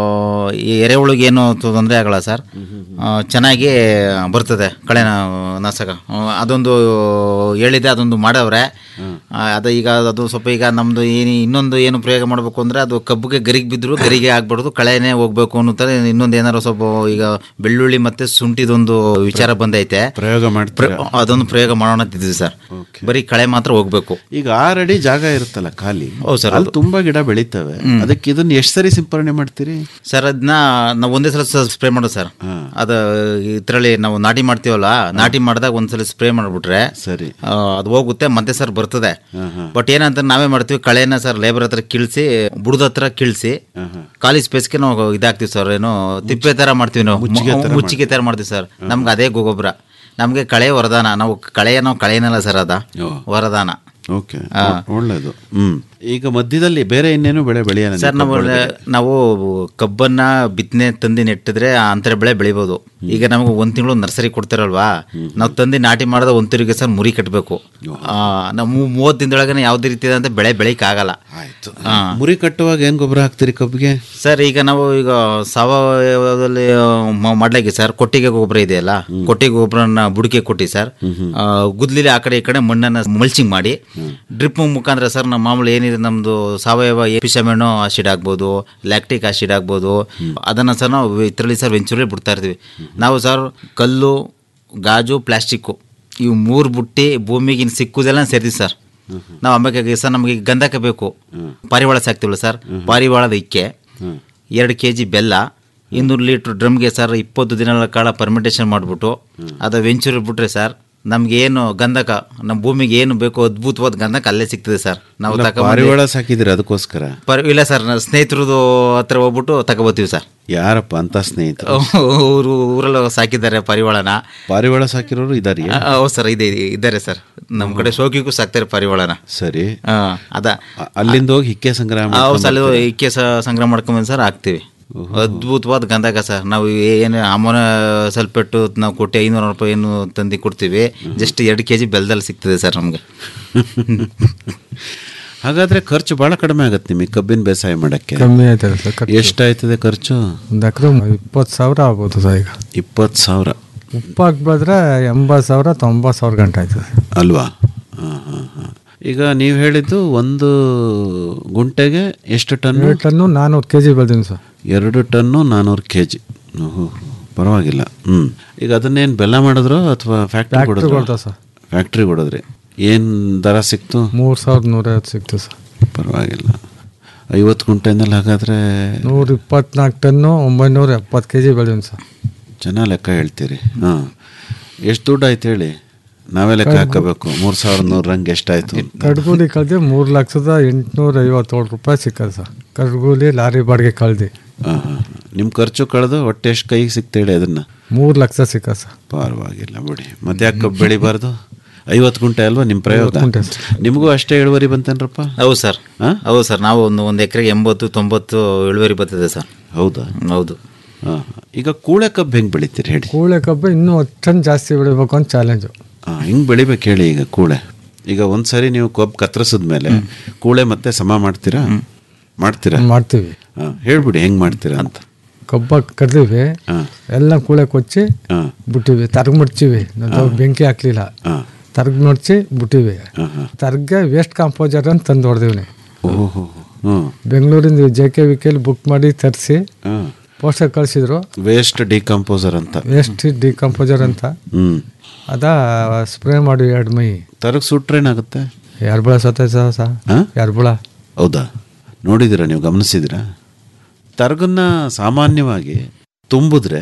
ಈ ಎರೆಹುಳಿಗೆ ಏನು ತೊಂದರೆ ಆಗಲ್ಲ ಸರ್ ಆ, ಚೆನ್ನಾಗಿ ಬರ್ತದೆ ಕಳೆ ನಾಶಕ ಆ, ಅದೊಂದು ಹೇಳಿದೆ ಅದೊಂದು ಮಾಡವ್ರೆ ಆ, ಅದು ಈಗ ಅದು ಸ್ವಲ್ಪ ಈಗ ನಮ್ಮದು ಏನು ಇನ್ನೊಂದು ಏನು ಪ್ರಯೋಗ ಮಾಡಬೇಕು ಅಂದರೆ ಅದು ಕಬ್ಬಿಗೆ ಗರಿಗೆ ಬಿದ್ದರೂ ಗರಿಗೆ ಆಗ್ಬಾರ್ದು ಕಳೆನೇ ಹೋಗ್ಬೇಕು ಅನ್ನೋತಾರೆ ಇನ್ನೊಂದು ಏನಾರು ಸ್ವಲ್ಪ ಈಗ ಬೆಳ್ಳುಳ್ಳಿ ಮತ್ತು ಶುಂಠಿದೊಂದು ವಿಚಾರ ಬಂದೈತೆ ಪ್ರಯೋಗ ಪ್ರ- ಮಾಡ್ತೀರಾ ಅದೊಂದು ಪ್ರಯೋಗ ಮಾಡೋಣ ಅಂತಿದ್ವಿ ಸರ್ ಬರೀ ಕಳೆ ಮಾತ್ರ ಹೋಗ್ಬೇಕು ಈಗ ಆರು ಅಡಿ ಜಾಗ ಇರುತ್ತಲ್ಲ ಖಾಲಿ ಹೌದು ಸರ್, ಅಲ್ಲಿ ತುಂಬಾ ಗಿಡ ಬೆಳೀತವೆ ಅದಕ್ಕೆ ಇದನ್ನ ಎಷ್ಟು ಸರಿ ಸಿಂಪರಣೆ ಮಾಡ್ತೀರಿ ಸರ್ ಅದನ್ನ ನಾವು ಒಂದೇ ಸಲ ಸ್ಪ್ರೇ ಮಾಡೋದು ಸರ್ ಹಾ. ಅದು ಇದರಲ್ಲಿ ನಾವು ನಾಟಿ ಮಾಡ್ತೀವಲ್ಲ ನಾಟಿ ಮಾಡಿದಾಗ ಒಂದ್ಸಲ ಸ್ಪ್ರೇ ಮಾಡಿಬಿಟ್ರೆ ಸರಿ ಅದು ಹೋಗುತ್ತೆ ಮತ್ತೆ ಸರ್ ಬರ್ತದೆ ಹಾ, ಹಾ. ಬಟ್ ಏನಂತ ನಾವೇ ಮಾಡ್ತೀವಿ ಕಳೆನ ಸರ್ ಲೇಬರ್ ಹತ್ರ ಕೀಳ್ಸಿ ಬುಡದ ಹತ್ರ ಕೀಳ್ಸಿ ಹಾ, ಹಾ. ಖಾಲಿ ಸ್ಪೇಸ್ಗೆ ನಾವು ಇದಾಗ್ತೀವಿ ಸರ್ ಏನು ತಿಪ್ಪೆ ತರ ಮಾಡ್ತೀವಿ ನಾವು ಮುಚ್ಚಿಗೆ ತರ ಮುಚ್ಚಿಗೆ ತರ ಮಾಡ್ತೀವಿ ಸರ್ ನಮ್ಗೆ ಅದೇ ಗೊಬ್ಬರ ನಮಗೆ ಕಳೆ ವರದಾನ ನಾವು ಕಳೆ ನಾವು ಕಳೆನಲ್ಲ ಸರ್ ಅದ ಓ. ವರದಾನ ಓಕೆ ಒಳ್ಳೇದು ಹ್ಮ್ ಈಗ ಮಧ್ಯದಲ್ಲಿ ಬೇರೆ ಇನ್ನೇನು ಬೆಳೆ ಬೆಳೆಯೋಣ ಸರ್ ನಾವು ನಾವು ಕಬ್ಬನ್ನ ಬಿತ್ತನೆ ತಂದು ನೆಟ್ಟಿದ್ರೆ ಆ ಅಂತರ ಬೆಳೆ ಬೆಳಿಬೋದು ಈಗ ನಮಗೆ ಒಂದು ತಿಂಗಳು ನರ್ಸರಿ ಕೊಡ್ತಾರಲ್ವಾ ನಾವು ತಂದು ನಾಟಿ ಮಾಡಿದ ಒಂದು ತಿರುಗಿ ಸರ್ ಮುರಿ ಕಟ್ಟಬೇಕು ನಾವು ಮೂವತ್ತು ದಿನದೊಳಗನೆ ಯಾವುದೇ ರೀತಿ ಅಂತ ಬೆಳೆ ಬೆಳಿಕ್ ಆಗಲ್ಲ ಆಯ್ತು ಮುರಿ ಕಟ್ಟುವಾಗ ಏನ್ ಗೊಬ್ಬರ ಹಾಕ್ತೀರಿ ಕಬ್ಬಿಗೆ ಸರ್ ಈಗ ನಾವು ಈಗ ಸಾವಯವದಲ್ಲಿ ಮ- ಮಾಡ್ಲಿಕ್ಕೆ ಸರ್ ಕೊಟ್ಟಿಗೆ ಗೊಬ್ಬರ ಇದೆಯಲ್ಲ ಕೊಟ್ಟಿಗೆ ಗೊಬ್ಬರನ ಬುಡಕೆ ಕೊಟ್ಟು ಸರ್ ಆ, ಗುದ್ಲಿಲಿ ಆ ಕಡೆ ಈ ಕಡೆ ಮಣ್ಣನ್ನು ಮಲ್ಚಿಂಗ್ ಮಾಡಿ ಡ್ರಿಪ್ ಮುಖಾಂತರ ಸರ್ ನಮ್ಮ ಮಾಮೂಲಿ ಏನಿದೆ ನಮ್ಮದು ಸಾವಯವ ಎಪಿಸಮೆನೋ ಆಸಿಡ್ ಆಗ್ಬೋದು ಲ್ಯಾಕ್ಟಿಕ್ ಆಸಿಡ್ ಆಗ್ಬೋದು ಅದನ್ನು ಸರ್ ನಾವು ಇದರಲ್ಲಿ ಸರ್ ವೆಂಚೂರಲ್ಲಿ ಬಿಡ್ತಾ ಇರ್ತೀವಿ ನಾವು ಸರ್ ಕಲ್ಲು ಗಾಜು ಪ್ಲಾಸ್ಟಿಕ್ಕು ಇವು ಮೂರು ಬುಟ್ಟಿ ಭೂಮಿಗೆ ಇನ್ನು ಸಿಕ್ಕುದೆಲ್ಲ ಸೇರ್ತೀವಿ ಸರ್ ನಾವು ಆಮೇಲೆ ಸರ್ ನಮಗೆ ಗಂಧಕ ಬೇಕು ಪಾರಿವಾಳ ಸಾಕ್ತೀವಲ್ಲ ಸರ್ ಪಾರಿವಾಳದ ಇಕ್ಕೆ ಎರಡು ಕೆ ಜಿ ಬೆಲ್ಲ ಇನ್ನೂರು ಲೀಟ್ರ್ ಡ್ರಮ್ಗೆ ಸರ್ ಇಪ್ಪತ್ತು ದಿನಗಳ ಕಾಲ ಪರ್ಮಿಟೇಷನ್ ಮಾಡಿಬಿಟ್ಟು ಅದು ವೆಂಚೂರ್ ಬಿಟ್ರೆ ಸರ್ ನಮ್ಗೆ ಏನು ಗಂಧಕ ನಮ್ಮ ಭೂಮಿಗೆ ಏನು ಬೇಕೋ ಅದ್ಭುತವಾದ ಗಂಧಕ ಅಲ್ಲೇ ಸಿಗ್ತದೆ ಸರ್ ನಾವು ತಗೊಂಡು ಪಾರಿವಾಳ ಸಾಕಿದಿರಿ ಅದಕ್ಕೋಸ್ಕರ ಪರ್ ಇಲ್ಲ ಸರ್ ನನ್ನ ಸ್ನೇಹಿತರದು ಹತ್ರ ಹೋಗ್ಬಿಟ್ಟು ತಗೋಬತ್ತೀವಿ ಸರ್ ಯಾರಪ್ಪ ಅಂತ ಸ್ನೇಹಿತರು ಊರು ಊರಲ್ಲಿ ಸಾಕಿದ್ದಾರೆ ಪರಿವಾಳನ ಪಾರಿವಾಳ ಸಾಕಿರೋರು ಇದಾರಿ ಆ, ಹೌದು ಸರ್ ಇದೆ ಇದೆ- ಇದ್ದಾರೆ ಸರ್ ನಮ್ಮ ಕಡೆ ಶೋಕಿಗೂ ಸಾಕ್ತಾರೆ ಪರಿವಾಳನ ಸರಿ ಆ, ಅದ ಅ- ಅಲ್ಲಿಂದ ಹೋಗಿ ಹಿಕ್ಕೆ ಸಂಗ್ರಹ ಹೌದು ಮಾಡ್ಕೊಂಡ್ ಸರ್ ಬರ್ತೀರಾ? ಇಕ್ಕೆ ಸ- ಸಂಗ್ರಹ ಮಾಡ್ಕೊಂಬಂದು ಸರ್ ಹಾಕ್ತೀವಿ ಅದ್ಭುತವಾದ ಗಂಧಕ ಸರ್ ನಾವು ಏನು ಅಮೋನ ಸಲ್ಪೆಟ್ಟು ನಾವು ಕೊಟ್ಟು ಐನೂರು ರೂಪಾಯಿ ಏನು ತಂದು ಕೊಡ್ತೀವಿ ಜಸ್ಟ್ ಎರಡು ಕೆ ಜಿ ಬೆಲ್ದಲ್ಲಿ ಸಿಗ್ತದೆ ಸರ್ ನಮಗೆ ಹಾಗಾದ್ರೆ ಖರ್ಚು ಬಹಳ ಕಡಿಮೆ ಆಗತ್ತೆ ನಿಮಗೆ ಕಬ್ಬಿನ ಬೇಸಾಯ ಮಾಡಕ್ಕೆ ಕಮ್ಮಿ ಆಯ್ತದೆ ಸರ್ ಖರ್ಚು. ಎಷ್ಟಾಯ್ತದೆ ಖರ್ಚು ಒಂದು ಎಕರೆ ಇಪ್ಪತ್ತು ಸಾವಿರ ಆಗ್ಬೋದು ಸರ್ ಈಗ ಇಪ್ಪತ್ತು ಸಾವಿರ ಉಪ್ಪು ಹಾಕ್ಬಾದ್ರೆ ಎಂಬತ್ತು ಸಾವಿರ ತೊಂಬತ್ತು ಸಾವಿರ ಗಂಟೆ ಆಯ್ತದೆ ಅಲ್ವಾ ಹಾಂ ಹಾಂ ಹಾಂ ಈಗ ನೀವು ಹೇಳಿದ್ದು ಒಂದು ಗುಂಟೆಗೆ ಎಷ್ಟು ಟನ್ನು ಏಳು ಟನ್ನು ನಾನ್ನೂರು ಕೆ ಜಿ ಬೆಳೆದೀನಿ ಸರ್ ಎರಡು ಟನ್ನು ನಾನ್ನೂರು ಕೆ ಜಿ ಪರವಾಗಿಲ್ಲ ಹ್ಞೂ ಈಗ ಅದನ್ನೇನು ಬೆಲ್ಲ ಮಾಡಿದ್ರು ಅಥವಾ ಫ್ಯಾಕ್ಟ್ರಿ ಫ್ಯಾಕ್ಟ್ರಿ ಕೊಡಿದ್ರು ಕೊಡ್ತಾ ಸರ್ ಫ್ಯಾಕ್ಟ್ರಿ ಕೊಡಿದ್ರಿ ಏನು ದರ ಸಿಕ್ತು ಮೂರು ಸಾವಿರದ ನೂರೈವತ್ತು ಸಿಕ್ತು ಸರ್ ಪರವಾಗಿಲ್ಲ ಐವತ್ತು ಗುಂಟೆನಲ್ಲಿ ಹಾಗಾದರೆ ನೂರ ಇಪ್ಪತ್ನಾಲ್ಕು ಟನ್ನು ಒಂಬೈನೂರ ಎಪ್ಪತ್ತು ಕೆ ಜಿ ಬೆಳೆದೀನಿ ಸರ್ ಚೆನ್ನಾಗಿ ಲೆಕ್ಕ ಹೇಳ್ತೀರಿ ಹಾಂ ಎಷ್ಟು ದುಡ್ಡು ಆಯ್ತು ಹೇಳಿ ನಾವೇ ಲೆಕ್ಕ ಹಾಕಬೇಕು ಮೂರು ಸಾವಿರದ ನೂರಂಗೆ ಎಷ್ಟಾಯ್ತು ಅಂತ. ಕಡ್ಗೂಲಿ ಕಳೆದು ಮೂರು ಲಕ್ಷದ ಎಂಟುನೂರ ಐವತ್ತೇಳು ರೂಪಾಯಿ ಸಿಕ್ಕದು ಸರ್ ಕಡ್ಗೂಲಿ ಲಾರಿ ಬಾಡಿಗೆ ಕಳ್ದು ಹಾಂ ಹಾಂ ನಿಮ್ಮ ಖರ್ಚು ಕಳೆದು ಹೊಟ್ಟೆ ಎಷ್ಟು ಕೈಗೆ ಸಿಕ್ತೇಳಿ ಅದನ್ನು ಮೂರು ಲಕ್ಷ ಸಿಕ್ಕ ಸರ್ ಪರವಾಗಿಲ್ಲ ಬಿಡಿ ಮತ್ತೆ ಯಾಕೆ ಕಬ್ಬು ಬೆಳಿಬಾರ್ದು ಐವತ್ತು ಗುಂಟೆ ಅಲ್ವಾ ನಿಮ್ಮ ಪ್ರಯೋಗ ಗುಂಟೆ ನಿಮಗೂ ಅಷ್ಟೇ ಇಳುವರಿ ಬಂತೇನ್ರಪ್ಪ ಹೌದು ಸರ್ ಹಾ? ಹೌದು ಸರ್ ನಾವು ಒಂದು ಒಂದು ಎಕರೆಗೆ ಎಂಬತ್ತು ತೊಂಬತ್ತು ಇಳುವರಿ ಬರ್ತದೆ ಸರ್ ಹೌದಾ ಹೌದು ಹಾಂ ಈಗ ಕೂಳೆ ಕಬ್ಬು ಹೆಂಗೆ ಬೆಳಿತೀರಿ ಹೇಳಿ ಕೂಳೆ ಕಬ್ಬು ಇನ್ನೂ ಹತ್ತು ಟನ್ ಜಾಸ್ತಿ ಬೆಳಿಬೇಕು ಅಂತ ಚಾಲೆಂಜು ಹಾಂ ಹಿಂಗೆ ಬೆಳಿಬೇಕು ಹೇಳಿ ಈಗ ಕೂಳೆ ಈಗ ಒಂದು ಸರಿ ನೀವು ಕಬ್ಬು ಕತ್ತರಿಸಿದ ಮೇಲೆ ಕೂಳೆ ಮತ್ತೆ ಸಮ ಮಾಡ್ತೀರಾ ಮಾಡ್ತೀರಾ ಮಾಡ್ತೀವಿ ಹಾಂ ಹೇಳ್ಬಿಡಿ ಹೆಂಗೆ ಮಾಡ್ತೀರಾ ಅಂತ ಕಬ್ಬ ಕಡ್ದೀವಿ ಹಾಂ ಎಲ್ಲ ಕೂಳೆ ಕೊಚ್ಚಿ ಹಾಂ ಬಿಟ್ಟಿವಿ ತರ್ಗ್ ಮುಡ್ತೀವಿ ನಾವು ಬೆಂಕಿ ಹಾಕ್ಲಿಲ್ಲ ಹಾಂ ತರ್ಗ್ ಮುಡ್ಚಿ ಬಿಟ್ಟಿವಿ ಹಾಂ ಹಾಂ ತರ್ಗೆ ವೇಸ್ಟ್ ಕಾಂಪೋಸರ್ ಅಂತ ತಂದು ಹೊಡೆದಿವಿ ಓಹೋ ಹ್ಞೂ ಬೆಂಗಳೂರಿಂದ J K V K book ಮಾಡಿ ತರಿಸಿ ಹಾಂ ಪೋಸ್ಟರ್ ಕಳಿಸಿದ್ರು ವೇಸ್ಟ್ ಡಿಕಂಪೋಸರ್ ಅಂತ ವೇಸ್ಟ್ ಡಿಕಂಪೋಸರ್ ಅಂತ ಹ್ಞೂ ಅದ ಸ್ಪ್ರೇ ಮಾಡಿ ಎರಡು ಮೈ ತರಗ್ ಸುಟ್ರೇನಾಗುತ್ತೆ ಎರ್ಬಳ ಸತ್ತ ಸಹ ಹಾಂ ಎರ್ಬಳ ಹೌದಾ ನೋಡಿದ್ದೀರಾ ನೀವು ಗಮನಿಸಿದ್ದೀರಾ ತರಗನ್ನ ಸಾಮಾನ್ಯವಾಗಿ ತುಂಬಿದ್ರೆ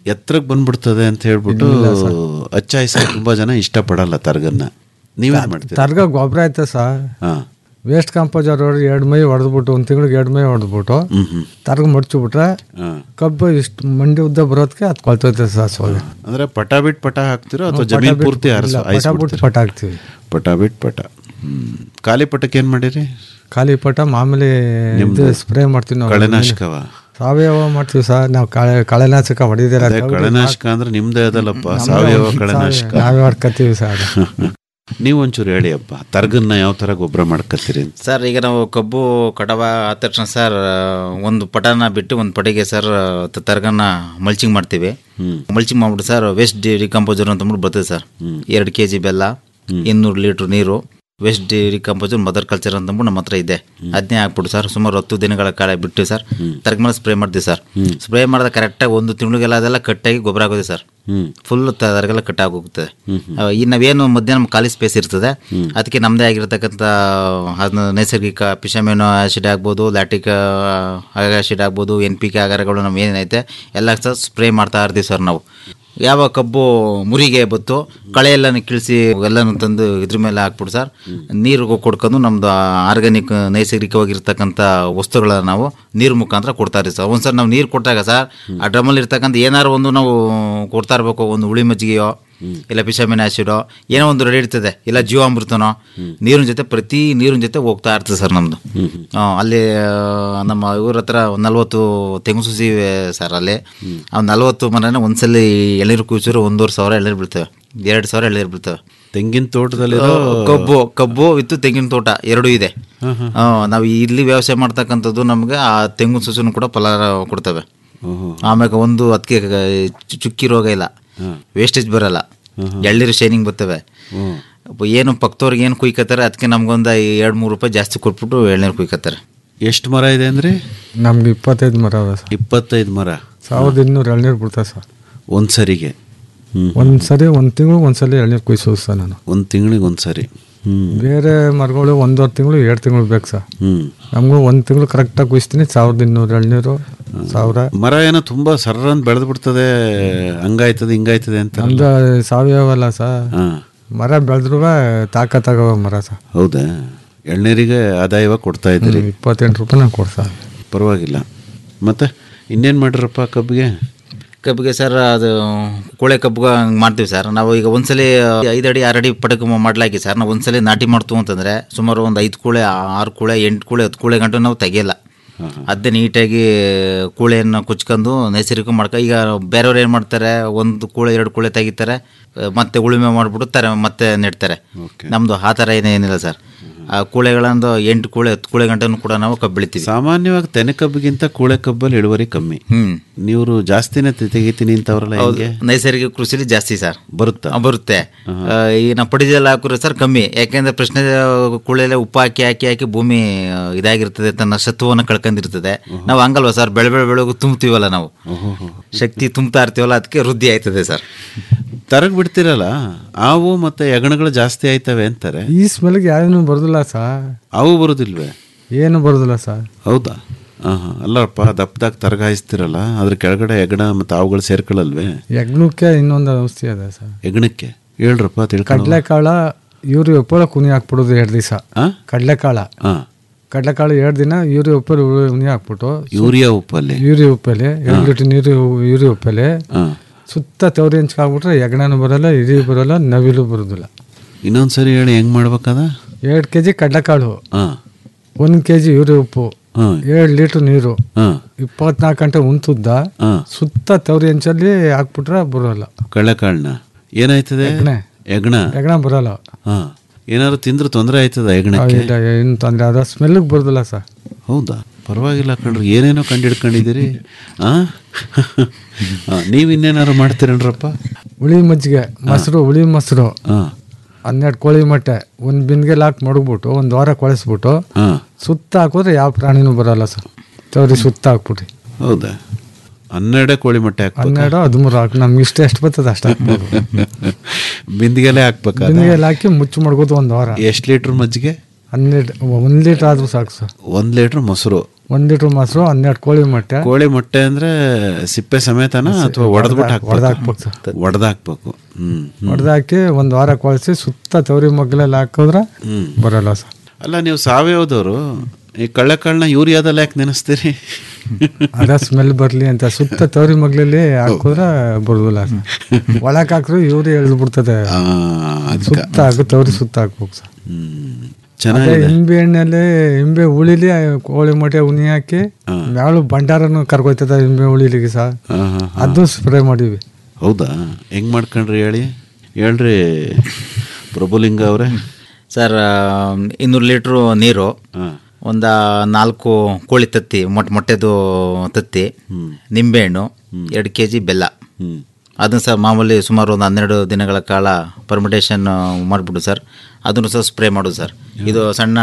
ಎತ್ತರಕ್ಕೆ ಬಂದ್ಬಿಡ್ತದೆ ಅಂತ ಹೇಳ್ಬಿಟ್ಟು ಅಚ್ಚಾಯಿಸ ತುಂಬಾ ಜನ ಇಷ್ಟಪಡಲ್ಲ ತರ್ಗನ್ನ ನೀವೇನ್ ಮಾಡ್ತೀರಿ ತರ್ಗ ಗೊಬ್ಬರ ಐತೆ ಸರ್ ಹಾ ವೇಸ್ಟ್ ಕಂಪೋಸರ್ ಹೊಡೆದು ಎರಡು ಮೈ ಹೊಡೆದ್ಬಿಟ್ಟು ಒಂದು ತಿಂಗಳಿಗೆ ಎರಡು ಮೈ ಹೊಡೆದ್ಬಿಟ್ಟು ಹ್ಮ್ ಹ್ಮ್ ತರ್ಗ ಮಡ್ಚಿಬಿಟ್ರೆ ಹಾ ಕಬ್ಬು ಇಷ್ಟು ಮಂಡಿ ಉದ್ದ ಬರೋದಕ್ಕೆ ಅದು ಕೊಳ್ತೈತೆ ಸರ್ ಸೋಗೆ ಅಂದ್ರೆ ಪಟ ಬಿಟ್ ಪಟ ಹಾಕ್ತಿರೋ ಅಥವಾ ಜಮೀನ್ ಪೂರ್ತಿ ಇಲ್ಲ, ಪಟ ಬಿಟ್ಟು ಪಟ ಹಾಕ್ತೀವಿ ಪಟ ಬಿಟ್ ಪಟ ಹ್ಮ್ ಖಾಲಿ ಪಟಕ್ಕೆ ಏನ್ ಮಾಡಿರಿ ಖಾಲಿ ಪಟ ಮಾಮೂಲಿ ಇದು ಸ್ಪ್ರೇ ಮಾಡ್ತೀವಿ ನಾವು ಕಳೆನಾಶಕವ ಸಾವಯವ ಮಾಡ್ತೀವಿ ಸರ್ ನಾವು ಕಳೆ ಕಳೆನಾಶಕ ಹೊಡಿದಿರ ಅದೇ ಕಳೆನಾಶಕ ಅಂದ್ರೆ ನಿಮ್ದೇ ಅದಲ್ಲಪ್ಪ ಸಾವಯವ ಕಳೆನಾಶಕ ನಾವೇ ಮಾಡ್ಕೊತೀವಿ ಸರ್ ನೀವು ಒಂಚೂರು ಹೇಳಿ ಅಪ್ಪ ತರ್ಗನ್ನ ಯಾವ ತರ ಗೊಬ್ಬರ ಮಾಡ್ಕತ್ತೀರಿ ಅಂತ ಸರ್ ಈಗ ನಾವು ಕಬ್ಬು ಕಟಾವ ಆದ ತಕ್ಷಣ ಸರ್ ಒಂದು ಪಟನ ಬಿಟ್ಟು ಒಂದು ಪಟಿಗೆ ಸರ್ ತ- ತರ್ಗನ್ನ ಮಲ್ಚಿಂಗ್ ಮಾಡ್ತೀವಿ ಮಲ್ಚಿಂಗ್ ಮಾಡ್ಬಿಟ್ಟು ಸರ್ ವೇಸ್ಟ್ ಡಿಕಂಪೋಸರ್ ಅಂತ ಅಂದ್ಬಿಟ್ಟು ಬರ್ತದೆ ಸರ್ ಎರಡು ಕೆ ಜಿ ಬೆಲ್ಲ ಇನ್ನೂರು ಲೀಟ್ರ್ ನೀರು ವೇಸ್ಟ್ ಡಿಕಂಪೋಸರ್ ಮದರ್ ಕಲ್ಚರ್ ಅಂತ ಅಂದ್ಬಿಟ್ಟು ನಮ್ಮ ಹತ್ರ ಇದೆ ಅದನ್ನೇ ಹಾಕ್ಬಿಟ್ಟು ಸರ್ ಸುಮಾರು ಹತ್ತು ದಿನಗಳ ಕಾಲ ಬಿಟ್ಟು ಸರ್ ತರ್ಗ ಮೇಲೆ ಸ್ಪ್ರೇ ಮಾಡ್ತೀವಿ ಸರ್ ಸ್ಪ್ರೇ ಮಾಡಿದ ಕರೆಕ್ಟಾಗಿ ಒಂದು ತಿಂಗಳಿಗೆಲ್ಲ ಅದೆಲ್ಲ ಕಟ್ಟಾಗಿ ಗೊಬ್ಬರ ಆಗೋದು ಸರ್ ಹ್ಮ್ ಫುಲ್ ತರಗೆಲ್ಲ ಕಟ್ ಆಗೋಗ್ತದೆ ಈ ನಾವೇನು ಮಧ್ಯಾಹ್ನ ಖಾಲಿ ಸ್ಪೇಸ್ ಇರ್ತದೆ ಅದಕ್ಕೆ ನಮ್ಮದೇ ಆಗಿರ್ತಕ್ಕಂಥ ಅದನ್ನ ನೈಸರ್ಗಿಕ ಪಿಶಾಮಿನೋ ಆಸಿಡ್ ಆಗ್ಬೋದು ಲ್ಯಾಟಿಕ್ ಆಸಿಡ್ ಆಗ್ಬೋದು ಎನ್ ಪಿ ಕೆ ಆಗಾರಗಳು ನಾವು ಏನೇನೈತೆ ಎಲ್ಲ ಸಹ ಸ್ಪ್ರೇ ಮಾಡ್ತಾ ಇರ್ತೀವಿ ಸರ್ ನಾವು ಯಾವ ಕಬ್ಬು ಮುರಿಗೆ ಬತ್ತು ಕಳೆ ಎಲ್ಲನೂ ಕೀಳಿಸಿ ಎಲ್ಲನೂ ತಂದು ಇದ್ರ ಮೇಲೆ ಹಾಕ್ಬಿಟ್ಟು ಸರ್ ನೀರು ಕೊಡ್ಕೊಂಡು ನಮ್ದು ಆರ್ಗ್ಯಾನಿಕ್ ನೈಸರ್ಗಿಕವಾಗಿರ್ತಕ್ಕಂಥ ವಸ್ತುಗಳನ್ನ ನಾವು ನೀರು ಮುಖಾಂತರ ಕೊಡ್ತಾ ಇರ್ತೀವಿ ಸರ್ ಒಂದ್ಸರಿ ನಾವು ನೀರು ಕೊಟ್ಟಾಗ ಸರ್ ಆ ಡ್ರಮ್ಮಲ್ಲಿ ಇರ್ತಕ್ಕಂಥ ಏನಾರು ಒಂದು ನಾವು ಕೊಡ್ತಾ ಇರಬೇಕು ಒಂದು ಹುಳಿ ಮಜ್ಜಿಗೆಯೋ ಇಲ್ಲ ಪಿಶಾಮಿನ್ ಆಸಿಡೋ ಏನೋ ಒಂದು ರೆಡಿ ಇರ್ತದೆ ಇಲ್ಲ ಜೀವಾಮೃತನೋ ನೀರಿನ ಜೊತೆ ಪ್ರತಿ ನೀರಿನ ಜೊತೆ ಹೋಗ್ತಾ ಇರ್ತದೆ ಸರ್ ನಮ್ಮದು ಅಲ್ಲಿ ಆ, ನಮ್ಮ ಇವ್ರ ಹತ್ರ ಒಂದು ನಲ್ವತ್ತು ತೆಂಗು ಸುಸಿ ಇವೆ ಸರ್ ಅಲ್ಲಿ ಆ ನಲ್ವತ್ತು ಮರನ ಒಂದ್ಸಲಿ ಎಳ್ನೀರು ಕುಯ್ಸಿದ್ರೆ ಒಂದೂವರೆ ಸಾವಿರ ಎಳ್ನೀರು ಬೀಳ್ತವೆ ಎರಡು ಸಾವಿರ ಎಳ್ನೀರು ಬೀಳ್ತವೆ ತೆಂಗಿನ ತೋಟದಲ್ಲಿರೋ ಕಬ್ಬು ಕಬ್ಬು ವಿತ್ತು ತೆಂಗಿನ ತೋಟ ಎರಡೂ ಇದೆ ಆ, ನಾವು ಇಲ್ಲಿ ವ್ಯವಸಾಯ ಮಾಡ್ತಕ್ಕಂಥದ್ದು ನಮಗೆ ಆ ತೆಂಗಿನ ಸುಸನು ಕೂಡ ಫಲ ಕೊಡ್ತವೆ ಆಮ್ಯಾಗ ಒಂದು ಅದಕ್ಕೆ ಚುಕ್ಕಿ ರೋಗ ಇಲ್ಲ ವೇಸ್ಟೇಜ್ ಬರಲ್ಲ ಎಳ್ನೀರು ಶೈನಿಂಗ್ ಬರ್ತವೆ ಅಪ್ಪ ಏನು ಪಕ್ಕದವ್ರಿಗೆ ಏನು ಕುಯ್ಕತ್ತಾರೆ ಅದಕ್ಕೆ ನಮ್ಗೊಂದು ಎರಡು ಮೂರು ರೂಪಾಯಿ ಜಾಸ್ತಿ ಕೊಟ್ಬಿಟ್ಟು ಎಳ್ನೀರು ಕುಯ್ಕತ್ತಾರೆ ಎಷ್ಟು ಮರ ಇದೆ ಅಂದ್ರೆ ನಮ್ಗೆ ಇಪ್ಪತ್ತೈದು ಮರ ಅವ ಸರ್ ಇಪ್ಪತ್ತೈದು ಮರ ಸಾವಿರದ ಇನ್ನೂರು ಎಳ್ನೀರು ಬಿಡ್ತಾರೆ ಸರ್ ಒಂದ್ ಸರಿಗೆ ಹ್ಮ್ ಒಂದು ಸರಿ ಒಂದು ತಿಂಗಳು ಒಂದ್ಸಲಿ ಎಳ್ನೀರು ಕುಯ್ಸೋದು ಸರ್ ನಾನು ಒಂದ್ ತಿಂಗಳಿಗೆ ಒಂದ್ ಸರಿ ಹ್ಮ್ ಬೇರೆ ಮರಗಳು ಒಂದೂವರೆ ತಿಂಗಳು ಎರಡು ತಿಂಗಳು ಬೇಕು ಸರ್ ಹ್ಮ್ ನಮಗೂ ಒಂದು ತಿಂಗಳು ಕರೆಕ್ಟಾಗಿ ಕುಯ್ಸ್ತೀನಿ ಸಾವಿರದ ಇನ್ನೂರು ಎಳ್ನೀರು ಸಾವಿರ ಮರ ಏನೋ ತುಂಬಾ ಸರ್ರ ಅಂತ ಬೆಳೆದು ಬಿಡ್ತದೆ ಹಂಗಾಯ್ತದೆ ಹಿಂಗಾಯ್ತದೆ ಅಂತ ನಮ್ದು ಸಾವಯವಲ್ಲ ಸರ್ ಹಾ ಮರ ಬೆಳೆದ್ರೂ ತಾಕತ್ತಾಗವ ಮರ ಸರ್ ಹೌದಾ ಎಳ್ನೀರಿಗೆ ಆದಾಯವ ಕೊಡ್ತಾ ಇದ್ದೀರಿ ಇಪ್ಪತ್ತೆಂಟು ರೂಪಾಯಿ ನಾನು ಕೊಡ್ಸ ಪರವಾಗಿಲ್ಲ ಮತ್ತೆ ಇನ್ನೇನ್ ಮಾಡಿರಪ್ಪ ಕಬ್ಬಿಗೆ ಕಬ್ಬಿಗೆ ಸರ್ ಅದು ಕೋಳೆ ಕಬ್ಬಿಗೆ ಹಂಗೆ ಮಾಡ್ತೀವಿ ಸರ್ ನಾವು ಈಗ ಒಂದ್ಸಲಿ ಐದು ಅಡಿ ಆರು ಅಡಿ ಪಟಕ ಮಾಡ್ಲಾಕಿ ಸರ್ ನಾವು ಒಂದ್ಸಲಿ ನಾಟಿ ಮಾಡ್ತು ಅಂತಂದರೆ ಸುಮಾರು ಒಂದು ಐದು ಕೂಳೆ ಆರು ಕೂಳೆ ಎಂಟು ಕೂಳೆ ಹತ್ತು ಕೂಳೆ ಗಂಟು ನಾವು ತೆಗಿಯಲ್ಲ ಅದೇ ನೀಟಾಗಿ ಕೂಳೆಯನ್ನು ಕುಚ್ಕೊಂಡು ನೈಸರ್ಗಿಕ ಮಾಡ್ಕೊ ಈಗ ಬೇರೆಯವ್ರು ಏನು ಮಾಡ್ತಾರೆ ಒಂದು ಕೂಳೆ ಎರಡು ಕೂಳೆ ತೆಗಿತಾರೆ ಆ, ಮತ್ತೆ ಉಳುಮೆ ಮಾಡಿಬಿಟ್ಟು ತರ ಮತ್ತೆ ನೆಡ್ತಾರೆ ನಮ್ಮದು ಆ ಥರ ಏನೇನಿಲ್ಲ ಸರ್ ಆ ಕೂಳೆಗಳಂದು ಎಂಟು ಕೂಳೆ ಹತ್ತು ಕೂಳೆ ಗಂಟೆನೂ ಕೂಡ ನಾವು ಕಬ್ಬು ಬೆಳಿತೀವಿ ಸಾಮಾನ್ಯವಾಗಿ ತೆನೆ ಕಬ್ಬಿಗಿಂತ ಕೂಳೆ ಕಬ್ಬಲ್ಲಿ ಇಳುವರಿ ಕಮ್ಮಿ ಹ್ಮ್ ನೀವು ಜಾಸ್ತಿನೇ ತೆ- ತೆಗಿತೀನಿ ಅಂತವ್ರಲ್ಲ ಹೌದು ಹೆಂಗೆ ನೈಸರ್ಗಿಕ ಕೃಷಿಲಿ ಜಾಸ್ತಿ ಸರ್ ಬರುತ್ತಾ ಆ, ಬರುತ್ತೆ ಆ, ಈ ನಾವು ಪಡಿಜೆಲ್ಲ ಹಾಕಿದ್ರೆ ಸರ್ ಕಮ್ಮಿ ಯಾಕೆಂದ್ರೆ ಪ್ರಶ್ನೆ ಕುಳೆಲ್ಲ ಉಪ್ಪು ಹಾಕಿ ಹಾಕಿ ಹಾಕಿ ಭೂಮಿ ಆ, ಇದಾಗಿರ್ತದೆ ತನ್ನ ಸತ್ವವನ್ನು ಕಳ್ಕೊಂಡಿರ್ತದೆ ನಾವು ಹಂಗಲ್ವಾ ಸರ್ ಬೆಳೆ ಬೆಳೆ ಬೆಳಗು ತುಂಬ್ತೀವಲ್ಲ ನಾವು ಶಕ್ತಿ ತುಂಬ್ತಾ ಇರ್ತೀವಲ್ಲ ಅದಕ್ಕೆ ವೃದ್ಧಿ ಆಯ್ತದೆ ಸರ್ ತರಗ್ ಬಿಡ್ತಿರಲ್ಲ ಆವು ಮತ್ತೆ ಯಗಣಗಳು ಜಾಸ್ತಿ ಆಯ್ತವೆ ಅಂತಾರೆ ಈ ಸ್ಮೆಲ್ಗೆ ಯಾವೇನು ಬರೋದಿಲ್ಲ ಸರ್ ಅವು ಬರುದಿಲ್ವೇ ಏನು ಬರೋದಿಲ್ಲ ಸರ್ ಹೌದಾ ಹಾಂ ಹಾಂ ಅಲ್ಲಪ್ಪ ದಪ್ಪದಾಗ ತರಗಾಯಿಸ್ತಿರಲ್ಲ ಅದ್ರ ಕೆಳಗಡೆ ಹೆಗಣ ಮತ್ತು ಅವುಗಳು ಸೇರ್ಕೊಳ್ಳಲ್ವೇ ಯಜ್ಞಕ್ಕೆ ಇನ್ನೊಂದು ಔಷಧಿ ಅದ ಸರ್ ಹೆಗಣಕ್ಕೆ ಹೇಳ್ರಪ್ಪ ತಿಳ್ಕೊಂಡು ಕಡಲೆಕಾಳ ಯೂರಿ ಉಪ್ಪಳ ಕುನಿ ಹಾಕ್ಬಿಡೋದು ಎರಡು ದಿವಸ ಹಾಂ ಕಡಲೆಕಾಳ ಹಾಂ ಕಡಲೆಕಾಳು ಎರಡು ದಿನ ಯೂರಿ ಉಪ್ಪಲ್ಲಿ ಉನಿ ಹಾಕ್ಬಿಟ್ಟು ಯೂರಿಯಾ ಉಪ್ಪಲ್ಲಿ ಯೂರಿ ಉಪ್ಪಲ್ಲಿ ಎರಡು ಲೀಟರ್ ನೀರು ಯೂರಿ ಉಪ್ಪಲ್ಲಿ ಹಾಂ ಸುತ್ತ ತವರಿ ಹಂಚ್ಕಾಗ್ಬಿಟ್ರೆ ಯಗಣನೂ ಬರಲ್ಲ ಇರಿ ಬರಲ್ಲ ನವಿಲು ಬರೋದಿಲ್ಲ ಇನ್ನೊಂದು ಸರಿ ಹೇಳಿ ಹೆಂಗೆ ಮಾಡ್ಬೇಕದ ಎರಡು ಕೆ ಜಿ ಕಡಲೆಕಾಳು ಹಾಂ ಒಂದು ಕೆ ಜಿ ಯೂರಿ ಉಪ್ಪು ಹಾಂ ಎರಡು ಲೀಟ್ರ್ ನೀರು ಹಾಂ ಇಪ್ಪತ್ನಾಲ್ಕು ಗಂಟೆ ಉಂತುದ್ದ ಹಾಂ ಸುತ್ತ ತವರಿ ಹಂಚಲ್ಲಿ ಹಾಕ್ಬಿಟ್ರೆ ಬರೋಲ್ಲ ಕಳ್ಳೆಕಾಳನ್ನ ಏನಾಯ್ತದೆ ಹೆಗ್ಣೆ. ಹೆಗಣ ಯಗಣ ಬರೋಲ್ಲ ಹಾಂ ಏನಾದ್ರು ತಿಂದ್ರೆ ತೊಂದರೆ ಆಯ್ತದ ಹೆಗಣಕ್ಕೆ ಇಲ್ಲ ಏನು ತೊಂದರೆ ಅದ ಸ್ಮೆಲ್ಗೆ ಬರೋದಿಲ್ಲ ಸರ್ ಹೌದಾ ಪರವಾಗಿಲ್ಲ ಕಣ್ರಿ ಏನೇನೋ ಕಂಡು ಹಿಡ್ಕೊಂಡಿದ್ದೀರಿ ಹಾಂ ನೀವು ಇನ್ನೇನಾದ್ರು ಮಾಡ್ತೀರೇನ್ರಪ್ಪ ಹುಳಿ ಮಜ್ಜಿಗೆ ಮೊಸರು ಹುಳಿ ಮೊಸರು ಹಾಂ ಹನ್ನೆರಡು ಕೋಳಿ ಮೊಟ್ಟೆ ಒಂದು ಬಿಂದಿಗೆಲಿ ಹಾಕಿ ಮಡಗ್ಬಿಟ್ಟು ಒಂದು ವಾರ ಕೊಳಿಸ್ಬಿಟ್ಟು ಹಾಂ ಸುತ್ತ ಹಾಕಿದ್ರೆ ಯಾವ ಪ್ರಾಣಿನೂ ಬರಲ್ಲ ಸರ್ ತವರಿ ಸುತ್ತ ಹಾಕ್ಬಿಟ್ಟು ಹೌದಾ ಹನ್ನೆರಡೇ ಕೋಳಿ ಮೊಟ್ಟೆ ಹಾಕ್ಬೇಕು ಹನ್ನೆರಡು ಹದಿಮೂರು ಹಾಕಿ ನಮ್ಗೆ ಇಷ್ಟ ಎಷ್ಟು ಬರ್ತದೆ ಅಷ್ಟು ಹಾಕ್ಬೋದು ಬಿಂದಿಗೆಲೆ ಹಾಕ್ಬೇಕಾ ಬಿಂದಿಗೆಲಿ ಹಾಕಿ ಮುಚ್ಚು ಮಡ್ಗೋದು ಒಂದು ವಾರ ಎಷ್ಟು ಲೀಟ್ರ್ ಮಜ್ಜಿಗೆ ಹನ್ನೆರಡು ಒಂದು ಲೀಟ್ರ್ ಆದರೂ ಸಾಕು ಸರ್ ಒಂದು ಲೀಟ್ರ್ ಮೊಸರು ಒಂದು ಲೀಟ್ರ್ ಮೊಸರು ಹನ್ನೆರಡು ಕೋಳಿ ಮೊಟ್ಟೆ ಕೋಳಿ ಮೊಟ್ಟೆ ಅಂದ್ರೆ ಸಿಪ್ಪೆ ಸಮೇತನ ಅಥವಾ ಒಡೆದ್ಬಿಟ್ಟು ಹೊಡೆದಾಕ್ಬೇಕು ಹಾಕ್ಬೇಕು ಸರ್ ಒಡೆದಾಕ್ಬೇಕು ಹ್ಮ್ ಹೊಡೆದಾಕಿ ಒಂದು ವಾರ ಕೊಳಿಸಿ ಸುತ್ತ ತವರಿ ಮಗ್ಗಲಲ್ಲಿ ಹಾಕಿದ್ರೆ ಹ್ಮ್ ಬರಲ್ಲ ಸರ್ ಅಲ್ಲ ನೀವು ಸಾವಯವದವರು ಈ ಕಳ್ಳಕಾಳನ್ನ ಯೂರಿಯಾದಲ್ಲಿ ಯಾಕೆ ನೆನೆಸ್ತೀರಿ ಅದ ಸ್ಮೆಲ್ ಬರಲಿ ಅಂತ ಸುತ್ತ ತವರಿ ಮಗ್ಲಲ್ಲಿ ಹಾಕಿದ್ರೆ ಬರೋದಿಲ್ಲ ಸರ್ ಒಳಗೆ ಹಾಕಿದ್ರೆ ಇವ್ರು ಎಳ್ದು ಬಿಡ್ತದೆ ಆ, ಅದ್ಕ ಸುತ್ತ ಹಾಕಿ ತವರಿ ಸುತ್ತ ಹಾಕ್ಬೇಕು ಸರ್ ಹ್ಮ್ ಅದೇ ಚೆನ್ನಾಗಿದೆ ಹಿಂಬೆ ಎಣ್ಣೆಲಿ ಹಿಂಬೆ ಹುಳಿಲಿ ಕೋಳಿ ಮೊಟ್ಟೆ ಉನಿ ಹಾಕಿ ಮ್ಯಾಳು ಭಂಡಾರನು ಕರ್ಕೊಯ್ತದ ಹಿಂಬೆ ಹುಳಿಲಿಗೆ ಸಹ ಹಾ, ಹಾ, ಹಾ. ಅದು ಸ್ಪ್ರೇ ಮಾಡೀವಿ ಹೌದಾ ಹೆಂಗ್ ಮಾಡ್ಕೊಂಡ್ರಿ ಹೇಳಿ ಹೇಳ್ರಿ ಪ್ರಭುಲಿಂಗ ಅವರೇ ಸರ್ ಇನ್ನೂರು ಲೀಟ್ರು ನೀರು ಹಾ ಒಂದು ನಾಲ್ಕು ಕೋಳಿ ತತ್ತಿ ಮೊಟ್ಟೆ ಮೊಟ್ಟೆದು ತತ್ತಿ ನಿಂಬೆಹಣ್ಣು ಎರಡು ಕೆ ಜಿ ಬೆಲ್ಲ ಹ್ಮ್ ಅದನ್ನು ಸರ್ ಮಾಮೂಲಿ ಸುಮಾರು ಒಂದು ಹನ್ನೆರಡು ದಿನಗಳ ಕಾಲ ಪರ್ಮಿಟೇಷನ್ ಮಾಡಿಬಿಡು ಸರ್ ಅದನ್ನು ಸಹ ಸ್ಪ್ರೇ ಮಾಡೋದು ಸರ್ ಇದು ಸಣ್ಣ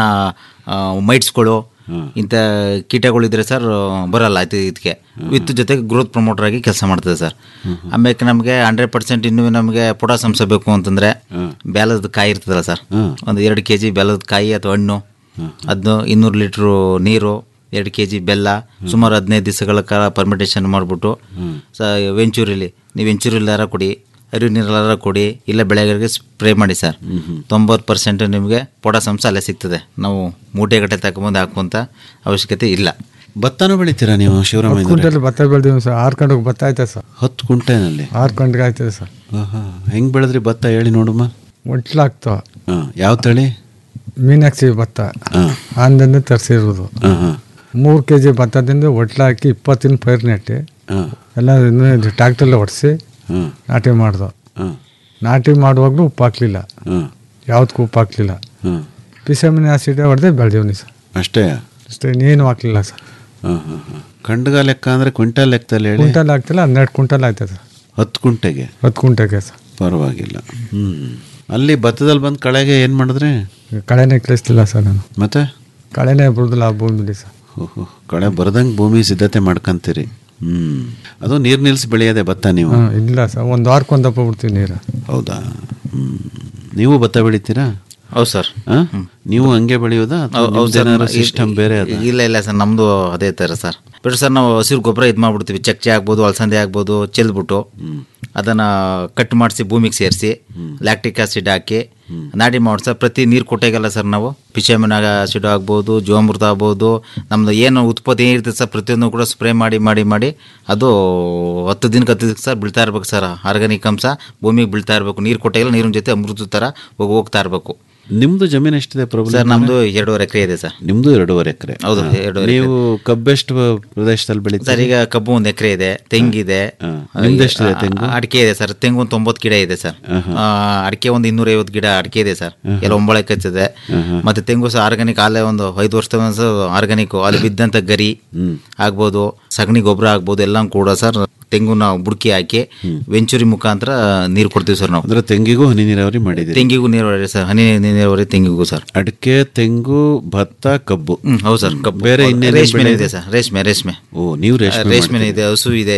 ಮೈಟ್ಸ್ಗಳು ಇಂಥ ಕೀಟಗಳಿದ್ರೆ ಸರ್ ಬರಲ್ಲ ಆಯ್ತು ಇದಕ್ಕೆ ವಿತ್ ಜೊತೆಗೆ ಗ್ರೋತ್ ಪ್ರಮೋಟರ್ ಆಗಿ ಕೆಲಸ ಮಾಡ್ತದೆ ಸರ್ ಆಮೇಲೆ ನಮಗೆ ಹಂಡ್ರೆಡ್ ಪರ್ಸೆಂಟ್ ಇನ್ನೂ ನಮಗೆ ಪೊಟಾಸ್ ಅಂಶ ಬೇಕು ಅಂತಂದರೆ ಬೆಲ್ಲದ ಕಾಯಿ ಇರ್ತದಲ್ಲ ಸರ್ ಒಂದು ಎರಡು ಕೆ ಜಿ ಬೆಲ್ಲದ ಕಾಯಿ ಅಥವಾ ಹಣ್ಣು ಅದನ್ನು ಇನ್ನೂರು ಲೀಟ್ರು ನೀರು ಎರಡು ಕೆ ಜಿ ಬೆಲ್ಲ ಸುಮಾರು ಹದಿನೈದು ದಿವಸಗಳ ಕಾಲ ಪರ್ಮಿಟೇಷನ್ ಮಾಡಿಬಿಟ್ಟು ಸ ವೆಂಚೂರಿಲಿ ನೀವು ವೆಂಚೂರಿಲಾರ ಕೊಡಿ ಅರಿವು ನೀರಲ್ಲಾರ ಕೊಡಿ ಇಲ್ಲ ಬೆಳೆಗಳಿಗೆ ಸ್ಪ್ರೇ ಮಾಡಿ ಸರ್ ತೊಂಬತ್ತು ಪರ್ಸೆಂಟ್ ನಿಮಗೆ ಪೊಟಾಸ್ ಅಂಶ ಅಲ್ಲೇ ಸಿಗ್ತದೆ ನಾವು ಮೂಟೆಗಟ್ಟೆ ತಗೊಂಬಂದು ಹಾಕುವಂಥ ಅವಶ್ಯಕತೆ ಇಲ್ಲ ಭತ್ತನೂ ಬೆಳಿತೀರಾ ನೀವು ಶಿವರಾಮಯ್ಯ ಕುಂಟಲ್ ಭತ್ತ ಬೆಳ್ದೀವಿ ಸರ್ ಆರು ಗಂಟೆಗೆ ಭತ್ತ ಆಯ್ತದೆ ಸರ್ ಹತ್ತು ಕುಂಟೆನಲ್ಲಿ ಆರು ಗಂಟೆಗೆ ಆಯ್ತದೆ ಸರ್ ಆಹಾ. ಹೆಂಗ್ ಬೆಳೆದ್ರಿ ಭತ್ತ ಹೇಳಿ ನೋಡಮ್ಮ ಒಟ್ಲಾಗ್ತಾವ ಹಾ ಯಾವ ತಳಿ ಮೀನಾಕ್ಷಿ ಭತ್ತ ಹಾ ಆಂದಿಂದ ತರಿಸಿರೋದು ಹಾ ಹಾ ಮೂರು ಕೆ ಜಿ ಭತ್ತದಿಂದ ಒಟ್ಲ ಹಾಕಿ ಇಪ್ಪತ್ತಿನ ಪೈರು ನೆಟ್ಟಿ ಹಾ ಎಲ್ಲ ಟ್ಯಾಕ್ಟ್ರಲ್ಲಿ ಹೊಡೆಸಿ ಹಾ ನಾಟಿ ಮಾಡ್ದು ಹಾ ನಾಟಿ ಮಾಡುವಾಗಲೂ ಉಪ್ಪು ಹಾಕ್ಲಿಲ್ಲ ಹಾ ಯಾವುದಕ್ಕೂ ಉಪ್ಪು ಹಾಕ್ಲಿಲ್ಲ ಹಾ ಪಿಸಮಿನ ಆಸಿಡ್ ಹೊಡೆದೇ ಬೆಳೆದೀವಿ ಸರ್ ಅಷ್ಟೇ ಅಷ್ಟೇ ಇನ್ನೇನು ಹಾಕ್ಲಿಲ್ಲ ಸರ್ ಹಾ ಹಾ ಹಾ ಖಂಡಗ ಲೆಕ್ಕ ಅಂದ್ರೆ ಕ್ವಿಂಟಲ್ ಲೆಕ್ಕದಲ್ಲಿ ಹೇಳಿ ಕುಂಟಲ್ ಆಗ್ತಿಲ್ಲ ಹನ್ನೆರಡು ಕುಂಟಲ್ ಆಯ್ತದೆ ಸರ್ ಹತ್ತು ಕುಂಟೆಗೆ ಹತ್ತು ಕುಂಟೆಗೆ ಸರ್ ಪರವಾಗಿಲ್ಲ ಹ್ಮ್ ಅಲ್ಲಿ ಭತ್ತದಲ್ಲಿ ಬಂದು ಕಳೆಗೆ ಏನು ಮಾಡಿದ್ರಿ ಕಳೆನೇ ಕಳಿಸ್ತಿಲ್ಲ ಸರ್ ನಾನು ಮತ್ತೆ ಕಳೆನೇ ಬರೋದಿಲ್ಲ ಆ ಭೂಮಿಲಿ ಸರ್ ಓಹೋ ಕಳೆ ಬರದಂಗೆ ಭೂಮಿ ಸಿದ್ಧತೆ ಮಾಡ್ಕೊಂತೀರಿ ಹ್ಮ್ ಅದು ನೀರು ನಿಲ್ಸಿ ಬೆಳೆಯೋದೆ ಭತ್ತ ನೀವು ಹಾಂ ಇಲ್ಲ ಸರ್ ಒಂದು ವಾರಕ್ಕೆ ಒಂದು ದಪ್ಪ ಬಿಡ್ತೀವಿ ನೀರು ಹೌದಾ ಹ್ಮ್ ನೀವು ಭತ್ತ ಬೆಳಿತೀರಾ ಹೌದು ಸರ್ ಆ? ನೀವು ಹಂಗೆ ಬೆಳೆಯೋದಾ ಹೌದು ಸರ್ ಸಿಸ್ಟಮ್ ಬೇರೆ ಅದ ಇಲ್ಲ ಇಲ್ಲ ಸರ್ ನಮ್ಮದು ಅದೇ ಥರ ಸರ್ ಬಿಟ್ಟು ಸರ್ ನಾವು ಹಸಿರು ಗೊಬ್ಬರ ಇದು ಮಾಡ್ಬಿಡ್ತೀವಿ ಚಕ್ಕೆ ಆಗ್ಬೋದು ಅಲಸಂದೆ ಆಗ್ಬೋದು ಚೆಲ್ಬಿಟ್ಟು ಅದನ್ನು ಕಟ್ ಮಾಡಿಸಿ ಭೂಮಿಗೆ ಸೇರಿಸಿ ಲ್ಯಾಕ್ಟಿಕ್ ಆಸಿಡ್ ಹಾಕಿ ನಾಟಿ ಮಾಡಿ ಸರ್ ಪ್ರತಿ ನೀರು ಕೊಟ್ಟಾಗೆಲ್ಲ ಸರ್ ನಾವು ಪಿಶಾಮಿನ ಆಸಿಡ್ ಆಗ್ಬೋದು ಜೀವಾಮೃತ ಆಗ್ಬೋದು ನಮ್ಮದು ಏನು ಉತ್ಪತ್ತಿ ಏನಿರ್ತದೆ ಸರ್ ಪ್ರತಿಯೊಂದು ಕೂಡ ಸ್ಪ್ರೇ ಮಾಡಿ ಮಾಡಿ ಮಾಡಿ ಅದು ಹತ್ತು ದಿನಕ್ಕೆ ಹತ್ತು ದಿನಕ್ಕೆ ಸರ್ ಬೀಳ್ತಾ ಇರ್ಬೇಕು ಸರ್ ಆರ್ಗಾನಿಕ್ ಅಂಶ ಭೂಮಿಗೆ ಬೀಳ್ತಾ ಇರಬೇಕು ನೀರು ಕೊಟ್ಟಾಗೆಲ್ಲ ನೀರಿನ ಜೊತೆ ಅಮೃತ ಥರ ಹೋಗಿ ಹೋಗ್ತಾ ಇರಬೇಕು ನಿಮ್ದು ಜಮೀನು ಎಷ್ಟಿದೆ ಪ್ರಭು ಸರ್ ನಮ್ಮದು ಎರಡೂವರೆ ಎಕರೆ ಇದೆ ಸರ್ ನಿಮ್ದು ಎರಡೂವರೆ ಎಕರೆ ಹೌದು, ಎರಡೂವರೆ ನೀವು ಕಬ್ಬೆಷ್ಟು ಪ್ರದೇಶದಲ್ಲಿ ಸರ್ ಬೆಳಿತೀರಿ ಈಗ ಕಬ್ಬು ಒಂದು ಎಕರೆ ಇದೆ ತೆಂಗಿದೆ ಹಾ. ನಿಮ್ದೆಷ್ಟಿದೆ ತೆಂಗು? ಆ, ಅಡಿಕೆ ಇದೆ ಸರ್ ತೆಂಗು ಒಂದು ತೊಂಬತ್ತು ಗಿಡ ಇದೆ ಸರ್ ಆ, ಅಡಿಕೆ ಒಂದು ಇನ್ನೂರೈವತ್ತು ಗಿಡ ಅಡಿಕೆ ಇದೆ ಸರ್ ಎಲ್ಲ ಒಂಬಳೆ ಕಚ್ಚಿದೆ ಮತ್ತೆ ತೆಂಗು ಸಹ ಆರ್ಗಾನಿಕ್ ಅಲ್ಲೇ ಒಂದು ಐದು ವರ್ಷದ ಆರ್ಗಾನಿಕ್ ಅಲ್ಲಿ ಬಿದ್ದಂತ ಗರಿ ಆಗ್ಬೋದು ಸಗಣಿ ಗೊಬ್ಬರ ಆಗ್ಬೋದು ಎಲ್ಲ ಕೂಡ ಸರ್ ತೆಂಗು ನಾವು ಬುಡ್ಕಿ ಹಾಕಿ ವೆಂಚುರಿ ಮುಖಾಂತರ ನೀರು ಕೊಡ್ತೀವಿ ಸರ್ ನಾವು ಅಂದ್ರೆ ತೆಂಗಿಗೂ ಹನಿ ನೀರಾವರಿ ಮಾಡಿದ್ದೀರಿ ತೆಂಗಿಗೂ ನೀರಾವರಿ ಸರ್ ಹನಿ ನೀರಾವರಿ ತೆಂಗಿಗೂ ಸರ್ ಅಡಿಕೆ ತೆಂಗು ಭತ್ತ ಕಬ್ಬು ಹ್ಮ್ ಹೌದು ಸರ್ ಕಬ್ಬು ಬೇರೆ ಹೌದು. ಇನ್ನೇನೇನ್ ರೇಷ್ಮೆ ಬೆಳೆ ಇದೆ ಸರ್ ರೇಷ್ಮೆ ರೇಷ್ಮೆ ಓ ನೀವು ರೇಷ್ಮೆ ರೇಷ್ಮೆ ಇದೆ ಹಸು ಇದೆ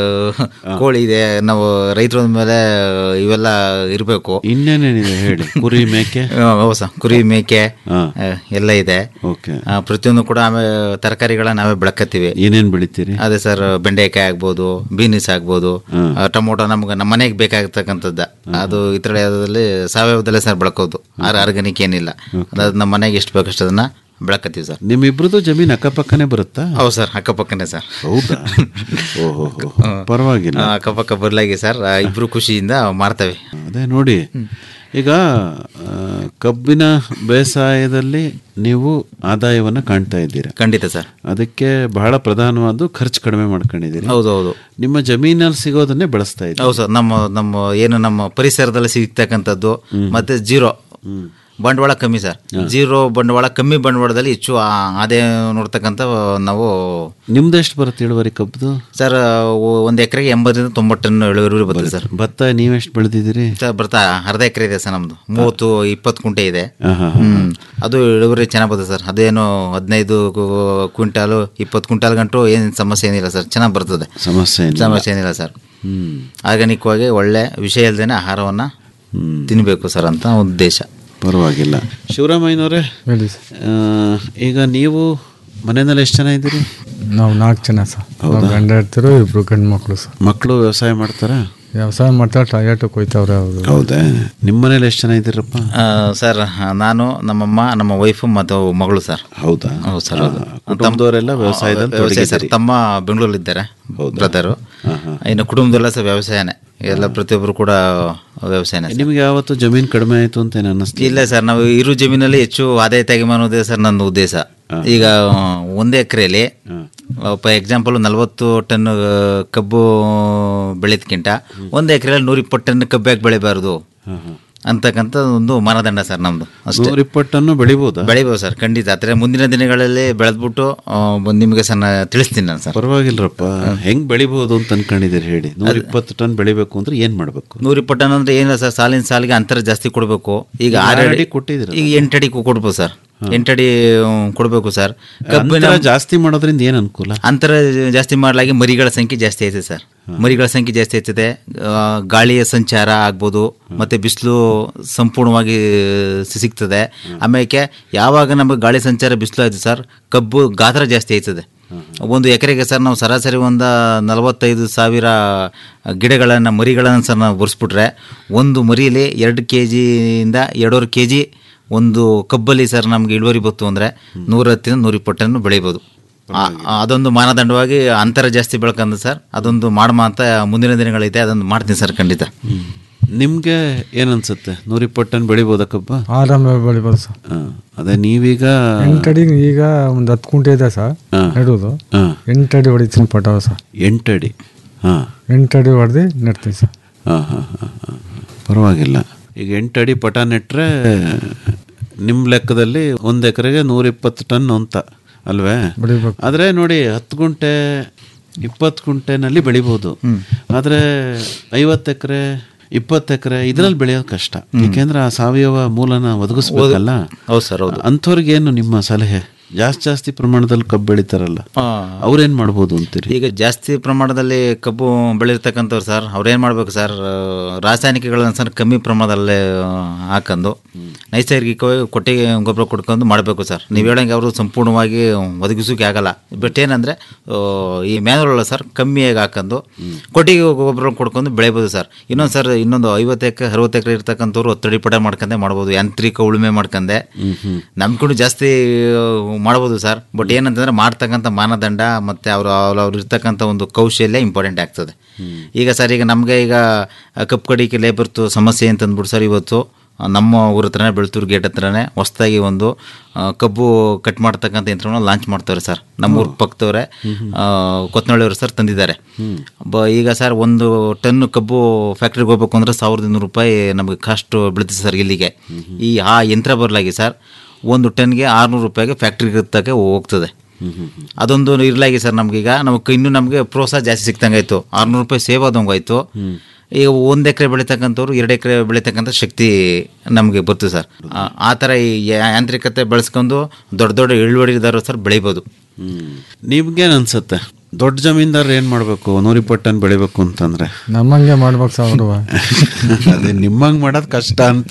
ಏ- ಕೋಳಿ ಇದೆ ನಾವು ರೈತರ ಮೇಲೆ ಇವೆಲ್ಲ ಇರಬೇಕು ಇನ್ನೇನೇನಿದೆ ಹೇಳಿ ಕುರಿ ಮೇಕೆ ಹೌದು ಸರ್ ಕುರಿ ಮೇಕೆ ಹಾ. ಆ, ಎಲ್ಲ ಇದೆ ಓಕೆ ಆ, ಪ್ರತಿಯೊಂದು ಕೂಡ ಆಮೇಲೆ ತರಕಾರಿಗಳ ನಾವೇ ಬೆಳಕತ್ತೀವಿ ಏನೇನ್ ಬೆಳಿತೀರಿ ಅದೇ ಸರ್ ಬೆಂಡೆಕಾಯಿ ಆಗ್ಬೋದು ಬೀನಿಸ್ ಆಗ್ಬೋದು ಆ, ಟೊಮೊಟೊ ನಮ್ಗೆ ನಮ್ಮ ಮನೆಗೆ ಬೇಕಾಗಿರ್ತಕ್ಕಂಥದ್ದು ಅದು ಇತರದಲ್ಲಿ ಸಾವಯವದಲ್ಲೇ ಸರ್ ಬೆಳಕೋದು ಆರ್ ಆರ್ಗಾನಿಕ್ ಏನಿಲ್ಲ ಅದು ನಮ್ಮ ಮನೆಗೆ ಎಷ್ಟು ಬೇಕಷ್ಟು ಅದನ್ನ ಬೆಳಕತ್ತೀವಿ ಸರ್ ನಿಮ್ಮಿಬ್ರದ್ದು ಜಮೀನ್ ಅಕ್ಕಪಕ್ಕನೆ ಬರುತ್ತಾ ಹೌದು ಸರ್ ಅಕ್ಕಪಕ್ಕನೇ ಸರ್ ಹೌದಾ ಓಹೋ ಪರವಾಗಿಲ್ಲ ಆ, ಅಕ್ಕಪಕ್ಕ ಬರ್ಲಾಗಿ ಸರ್ ಆ, ಇಬ್ರು ಖುಷಿಯಿಂದ ಮಾಡ್ತೇವೆ ಅದೇ ನೋಡಿ ಈಗ ಆ, ಕಬ್ಬಿನ ಬೇಸಾಯದಲ್ಲಿ ನೀವು ಆದಾಯವನ್ನ ಕಾಣ್ತಾ ಇದ್ದೀರಾ ಖಂಡಿತ ಸರ್ ಅದಕ್ಕೆ ಬಹಳ ಪ್ರಧಾನವಾದ್ದು ಖರ್ಚು ಕಡಿಮೆ ಮಾಡ್ಕೊಂಡಿದ್ದೀರಿ ಹೌದು ಹೌದು ನಿಮ್ಮ ಜಮೀನಲ್ಲಿ ಸಿಗೋದನ್ನೇ ಬಳಸ್ತಾ ಇದ್ದೀರಿ ಹೌದು ಸರ್ ನಮ್ಮ ನಮ್ಮ ಏನು ನಮ್ಮ ಪರಿಸರದಲ್ಲಿ ಸಿಗ್ತಕ್ಕಂಥದ್ದು ಮತ್ತೆ ಜೀರೋ ಬಂಡವಾಳ ಕಮ್ಮಿ ಸರ್ ಜೀರೋ ಬಂಡವಾಳ ಕಮ್ಮಿ ಬಂಡವಾಳದಲ್ಲಿ ಹೆಚ್ಚು ಆ- ಆದಾಯ ನೋಡ್ತಕ್ಕಂಥ ನಾವು ನಿಮ್ದು ಎಷ್ಟು ಬರುತ್ತೆ ಇಳುವರಿ ಕಬ್ಬದು ಸರ್ ಒ- ಒಂದು ಎಕರೆಗೆ ಎಂಬತ್ತರಿಂದ ತೊಂಬತ್ತು ಟನ್ ಇಳುವರಿ ಬರ್ತದೆ ಸರ್ ಭತ್ತ ನೀವೆಷ್ಟು ಬೆಳೆದಿದ್ದೀರಿ ಸರ್ ಬರ್ತಾ ಅರ್ಧ ಎಕರೆ ಇದೆ ಸರ್ ನಮ್ಮದು ಮೂವತ್ತು ಇಪ್ಪತ್ತು ಕುಂಟೆ ಇದೆ ಆಹಾ. ಹ್ಮ್ ಅದು ಇಳುವರಿ ಚೆನ್ನಾಗಿ ಬರ್ತದೆ ಸರ್ ಅದೇನು ಹದಿನೈದು ಕ್ವಿಂಟಾಲು ಇಪ್ಪತ್ತು ಕ್ವಿಂಟಾಲ್ ಗಂಟು ಏನು ಸಮಸ್ಯೆ ಏನಿಲ್ಲ ಸರ್ ಚೆನ್ನಾಗಿ ಬರ್ತದೆ ಸಮಸ್ಯೆ ಏನಿಲ್ಲ. ಸಮಸ್ಯೆ ಏನಿಲ್ಲ ಸರ್ ಹ್ಮ್ ಆರ್ಗಾನಿಕ್ವಾಗಿ ಒಳ್ಳೆ ವಿಷಯ ಇಲ್ದೇನೆ ಆಹಾರವನ್ನು ತಿನ್ನಬೇಕು ಸರ್ ಅಂತ ಉದ್ದೇಶ ಪರವಾಗಿಲ್ಲ ಶಿವರಾಮಯ್ಯನವರೇ ಹೇಳಿ ಸರ್ ಆ, ಈಗ ನೀವು ಮನೆಯಲ್ಲಿ ಎಷ್ಟು ಜನ ಇದ್ದೀರಿ ನಾವು ನಾಲ್ಕು ಜನ ಸರ್ ನಾವು ಗಂಡ ಇರ್ತಿರೋ ಇಬ್ರು ಗಂಡು ಮಕ್ಕಳು ಸರ್ ಮಕ್ಕಳು ವ್ಯವಸಾಯ ಮಾಡ್ತಾರಾ ವ್ಯವಸಾಯ ಮಾಡ್ತಾರೆ ಟೊಯಾಟೋ ಕೊಯ್ತಾವ್ರೆ ಅವರು ಹೌದಾ ನಿಮ್ಮ ಮನೇಲಿ ಎಷ್ಟು ಜನ ಇದ್ದೀರಪ್ಪ ಆ, ಸರ್ ನಾನು ನಮ್ಮಮ್ಮ ನಮ್ಮ ವೈಫು ಮತ್ತು ಮಗಳು ಸರ್ ಹೌದಾ ಹೌದು ಸರ್ ಹೌದು ಕುಟುಂಬದವರೆಲ್ಲ ವ್ಯವಸಾಯದಲ್ಲಿ ವ್ಯವಸಾಯ ಸರ್ ತೊಡಗಿದ್ದೀರಿ. ತಮ್ಮ ಬೆಂಗಳೂರಲ್ಲಿದ್ದಾರೆ ಬ್ರದರು ಇನ್ನು ಕುಟುಂಬದಲ್ಲ ಸರ್ ವ್ಯವಸಾಯನೇ ಎಲ್ಲ ಪ್ರತಿಯೊಬ್ಬರು ಕೂಡ ವ್ಯವಸಾಯನೇ ಸರ್. ನಿಮ್ಗೆ ಯಾವತ್ತು ಜಮೀನು ಕಡಿಮೆ ಆಯ್ತು ಅಂತ ಏನು ಅನ್ನಿಸ್ತು ಇಲ್ಲ ಸರ್ ನಾವು ಇರು ಜಮೀನಲ್ಲಿ ಹೆಚ್ಚು ಆದಾಯ ತೆಗೆಮ ಅನ್ನೋದೇ ಸರ್ ನನ್ನ ಉದ್ದೇಶ ಈಗ ಆ, ಒಂದೇ ಎಕರೆಯಲ್ಲಿ ಫಾರ್ ಎಕ್ಸಾಂಪಲ್ ನಲವತ್ತು ಟನ್ ಆ, ಕಬ್ಬು ಬೆಳೆದಕ್ಕಿಂತ ಒಂದು ಎಕರೆಯಲ್ಲಿ ನೂರ ಇಪ್ಪತ್ತು ಟನ್ ಕಬ್ಬು ಯಾಕೆ ಬೆಳಿಬಾರ್ದು ಅಂತಕ್ಕಂಥ ಒಂದು ಮಾನದಂಡ ಸರ್ ನಮ್ಮದು ಅಷ್ಟೇ ನೂರ ಇಪ್ಪತ್ತನ್ನು ಬೆಳಿಬೋದಾ ಬೆಳಿಬೋದು ಸರ್ ಖಂಡಿತ ಆದರೆ ಮುಂದಿನ ದಿನಗಳಲ್ಲಿ ಬೆಳೆದ್ಬಿಟ್ಟು ಆ, ಬಂದ್ ನಿಮಗೆ ಸರ್ ನಾ ತಿಳಿಸ್ತೀನಿ ನಾನು ಸರ್ ಪರವಾಗಿಲ್ರಪ್ಪ ಹೆಂಗ್ ಬೆಳಿಬಹುದು ಅಂತ ಅನ್ಕೊಂಡಿದ್ದೀರಿ ಹೇಳಿ ನೂರ ಇಪ್ಪತ್ತು ಟನ್ ಬೆಳಿಬೇಕು ಅಂದ್ರೆ ಏನ್ ಮಾಡ್ಬೇಕು ನೂರ ಇಪ್ಪತ್ತು ಟನ್ ಅಂದ್ರೆ ಏನಿಲ್ಲ ಸರ್ ಸಾಲಿನ ಸಾಲಿಗೆ ಅಂತರ ಜಾಸ್ತಿ ಕೊಡಬೇಕು ಈಗ ಆರು ಆರು ಅಡಿ ಅಡಿ ಕೊಟ್ಟಿದ್ದೀರಲ್ಲ? ಈಗ ಎಂಟು ಅಡಿ ಕೊಡ್ಬೋದು ಸರ್ ಎಂಟಡಿ ಕೊಡಬೇಕು ಸರ್ ಕಬ್ಬಿನ ಅಂತರ ಜಾಸ್ತಿ ಮಾಡೋದ್ರಿಂದ ಏನ್ ಅನುಕೂಲ ಅಂತರ ಜಾಸ್ತಿ ಮಾಡಲಾಗಿ ಮರಿಗಳ ಸಂಖ್ಯೆ ಜಾಸ್ತಿ ಆಯ್ತದೆ ಸರ್ ಮರಿಗಳ ಸಂಖ್ಯೆ ಜಾಸ್ತಿ ಆಯ್ತದೆ ಆ, ಗಾಳಿಯ ಸಂಚಾರ ಆಗ್ಬೋದು ಮತ್ತೆ ಬಿಸಿಲು ಸಂಪೂರ್ಣವಾಗಿ ಸಿಗ್ತದೆ ಆಮೇಲೆ ಯಾವಾಗ ನಮಗೆ ಗಾಳಿ ಸಂಚಾರ ಬಿಸಿಲು ಆಯ್ತು ಸರ್ ಕಬ್ಬು ಗಾತ್ರ ಜಾಸ್ತಿ ಆಯ್ತದೆ ಒಂದು ಎಕರೆಗೆ ಸರ್ ನಾವು ಸರಾಸರಿ ಒಂದು ನಲವತ್ತೈದು ಸಾವಿರ ಗಿಡಗಳನ್ನು ಮರಿಗಳನ್ನು ಸರ್ ನಾವು ಬರ್ಸ್ಬಿಟ್ರೆ ಒಂದು ಮರಿಯಲ್ಲಿ ಎರಡು ಕೆ ಜಿಯಿಂದ ಎರಡೂವರೆ ಕೆ ಜಿ ಒಂದು ಕಬ್ಬಲ್ಲಿ ಸರ್ ನಮಗೆ ಇಳುವರಿ ಬಂತು ಅಂದರೆ ನೂರ ಹತ್ತಿಂದ ನೂರ ಇಪ್ಪತ್ತನ್ನು ಬೆಳಿಬೋದು ಆ- ಆ- ಅದೊಂದು ಮಾನದಂಡವಾಗಿ ಅಂತರ ಜಾಸ್ತಿ ಬೆಳ್ಕಂದು ಸರ್ ಅದೊಂದು ಮಾಡಮ ಅಂತ ಮುಂದಿನ ದಿನಗಳೈತೆ ಅದೊಂದು ಮಾಡ್ತೀನಿ ಸರ್ ಖಂಡಿತ ನಿಮ್ಗೆ ಏನ್ ಅನ್ಸುತ್ತೆ ನೂರ ಇಪ್ಪತ್ತು ಟನ್ ಬೆಳಿಬೋದಾ ಕಬ್ಬ ಆರಾಮಾಗಿ ಬೆಳಿಬೋದು ಸರ್ ಹಾ. ಅದೇ ನೀವೀಗ ಎಂಟಡಿ ಈಗ ಒಂದು ಹತ್ತು ಕುಂಟೆ ಇದೆ ಸರ್ ಹಾ. ನೆಡೋದು ಹಾ. ಎಂಟಡಿ ಹೊಡಿತೀನಿ ಪಟಾವ ಸರ್ ಎಂಟಡಿ ಹಾ ಎಂಟಡಿ ಹೊಡೆದು ನೆಡ್ತೀನಿ ಸರ್ ಹಾ ಹಾ ಹಾ ಹಾ. ಪರವಾಗಿಲ್ಲ ಈಗ ಎಂಟಡಿ ಪಟ ನೆಟ್ರೆ ನಿಮ್ಮ ಲೆಕ್ಕದಲ್ಲಿ ಒಂದು ಎಕರೆಗೆ ನೂರ ಇಪ್ಪತ್ತು ಟನ್ ಅಂತ ಅಲ್ವೇ ಬೆಳಿಬೇಕು ಆದರೆ ನೋಡಿ ಹತ್ತು ಗುಂಟೆ ಇಪ್ಪತ್ತು ಗುಂಟೆನಲ್ಲಿ ಬೆಳಿಬೋದು ಆದರೆ ಐವತ್ತು ಎಕರೆ ಇಪ್ಪತ್ತು ಎಕರೆ ಇದ್ರಲ್ಲಿ ಬೆಳೆಯೋದು ಕಷ್ಟ ಏಕೆಂದ್ರೆ ಆ ಸಾವಯವ ಮೂಲನ ಒದಗಿಸ್ಬೇಕಲ್ಲ ಹೌದು ಸರ್ ಹೌದು ಅಂಥವ್ರಿಗೇನು ನಿಮ್ಮ ಸಲಹೆ ಜಾಸ್ತಿ ಜಾಸ್ತಿ ಪ್ರಮಾಣದಲ್ಲಿ ಕಬ್ಬು ಬೆಳಿತಾರಲ್ಲ ಅವ್ರೇನ್ ಮಾಡ್ಬೋದು ಅಂತೀರಿ ಈಗ ಜಾಸ್ತಿ ಪ್ರಮಾಣದಲ್ಲಿ ಕಬ್ಬು ಬೆಳಿರ್ತಕ್ಕಂಥವ್ರು ಸರ್ ಅವ್ರೇನು ಮಾಡ್ಬೇಕು ಸರ್ ಆ, ರಾಸಾಯನಿಕಗಳನ್ನ ಸರ್ ಕಮ್ಮಿ ಪ್ರಮಾಣದಲ್ಲೇ ಆ, ಹಾಕೊಂಡು ನೈಸರ್ಗಿಕವಾಗಿ ಕೊಟ್ಟಿಗೆ ಗೊಬ್ಬರ ಕೊಡ್ಕೊಂಡು ಮಾಡಬೇಕು ಸರ್ ನೀವು ಹೇಳಂಗೆ ಅವರು ಸಂಪೂರ್ಣವಾಗಿ ಒದಗಿಸೋಕೆ ಆಗಲ್ಲ ಬಟ್ ಏನಂದರೆ ಈ ಮ್ಯಾನುವಲ್ ಸರ್ ಕಮ್ಮಿಯಾಗಿ ಹಾಕೊಂಡು ಕೊಟ್ಟಿಗೆ ಗೊಬ್ಬರ ಕೊಡ್ಕೊಂಡು ಬೆಳಿಬೋದು ಸರ್ ಇನ್ನೊಂದು ಸರ್ ಇನ್ನೊಂದು ಐವತ್ತು ಎಕರೆ ಅರವತ್ತು ಎಕರೆ ಇರ್ತಕ್ಕಂಥವ್ರು ಒತ್ತಡಿ ಪಟ ಮಾಡ್ಕೊಂಡೆ ಮಾಡ್ಬೋದು ಯಾಂತ್ರಿಕ ಉಳುಮೆ ಮಾಡ್ಕೊಂಡೆ ನಮ್ಕೊಂಡು ಜಾಸ್ತಿ ಮಾಡ್ಬೋದು ಸರ್ ಬಟ್ ಏನಂತಂದ್ರೆ ಮಾಡ್ತಕ್ಕಂಥ ಮಾನದಂಡ ಮತ್ತು ಅವರು ಅವ್ರು ಇರ್ತಕ್ಕಂಥ ಒಂದು ಕೌಶಲ್ಯ ಇಂಪಾರ್ಟೆಂಟ್ ಆಗ್ತದೆ ಈಗ ಸರ್ ಈಗ ನಮಗೆ ಈಗ ಕಪ್ಪು ಕಡಿಕೆ ಲೇಬರ್ತು ಸಮಸ್ಯೆ ಅಂತಂದ್ಬಿಟ್ಟು ಸರ್ ಇವತ್ತು ನಮ್ಮ ಊರ ಹತ್ರನೇ ಬೆಳ್ತೂರು ಗೇಟ್ ಹತ್ರನೇ ಹೊಸ್ದಾಗಿ ಒಂದು ಆ, ಕಬ್ಬು ಕಟ್ ಮಾಡ್ತಕ್ಕಂಥ ಯಂತ್ರವನ್ನು ಲಾಂಚ್ ಮಾಡ್ತಾರೆ ಸರ್ ನಮ್ಮೂರ ಪಕ್ಕದವರೇ ಕೊತ್ನಳ್ಳಿಯವರು ಸರ್ ತಂದಿದ್ದಾರೆ ಬ ಈಗ ಸರ್ ಒಂದು ಟನ್ ಕಬ್ಬು ಫ್ಯಾಕ್ಟ್ರಿಗೆ ಹೋಗ್ಬೇಕು ಅಂದ್ರೆ ಸಾವಿರದ ಇನ್ನೂರು ರೂಪಾಯಿ ನಮಗೆ ಕಾಸ್ಟ್ ಬೀಳುತ್ತೆ ಸರ್ ಇಲ್ಲಿಗೆ ಈ ಆ ಯಂತ್ರ ಬರಲಾಗಿ ಸರ್ ಒಂದು ಟನ್ಗೆ ಆರುನೂರು ರೂಪಾಯಿಗೆ ಫ್ಯಾಕ್ಟ್ರಿಗೆ ತಕ್ಕೆ ಹೋಗ್ತದೆ ಅದೊಂದು ಇರಲಾಗಿ ಸರ್ ನಮಗೀಗ ನಮಗೆ ಇನ್ನೂ ನಮಗೆ ಪ್ರೋತ್ಸಾಹ ಜಾಸ್ತಿ ಸಿಕ್ತಂಗೆ ಆಯಿತು ಆರುನೂರು ರೂಪಾಯಿ ಸೇವ್ ಆದಂಗೆ ಆಯಿತು ಈಗ ಒಂದು ಎಕರೆ ಬೆಳೀತಕ್ಕಂಥವ್ರು ಎರಡು ಎಕರೆ ಬೆಳೀತಕ್ಕಂಥ ಶಕ್ತಿ ನಮಗೆ ಬರ್ತದೆ ಸರ್ ಆ- ಆ ಥರ ಈ ಯಾ- ಯಾಂತ್ರಿಕತೆ ಬೆಳೆಸ್ಕೊಂಡು ದೊಡ್ಡ ದೊಡ್ಡ ಇಳುವರಿದಾರರು ಸರ್ ಬೆಳಿಬೋದು ನಿಮ್ಗೇನ್ ಅನ್ಸುತ್ತೆ ದೊಡ್ಡ ಜಮೀನ್ದಾರ್ ಏನ್ ಮಾಡ್ಬೇಕು ನೂರ ಇಪ್ಪತ್ತು ಟನ್ ಬೆಳಿಬೇಕು ಅಂತಂದ್ರೆ ನಮ್ಮಂಗೆ ಮಾಡ್ಬೇಕು ಸರ್ ಅವರು ಅದೇ ನಿಮ್ಮಂಗ್ ಮಾಡೋದ್ ಕಷ್ಟ ಅಂತ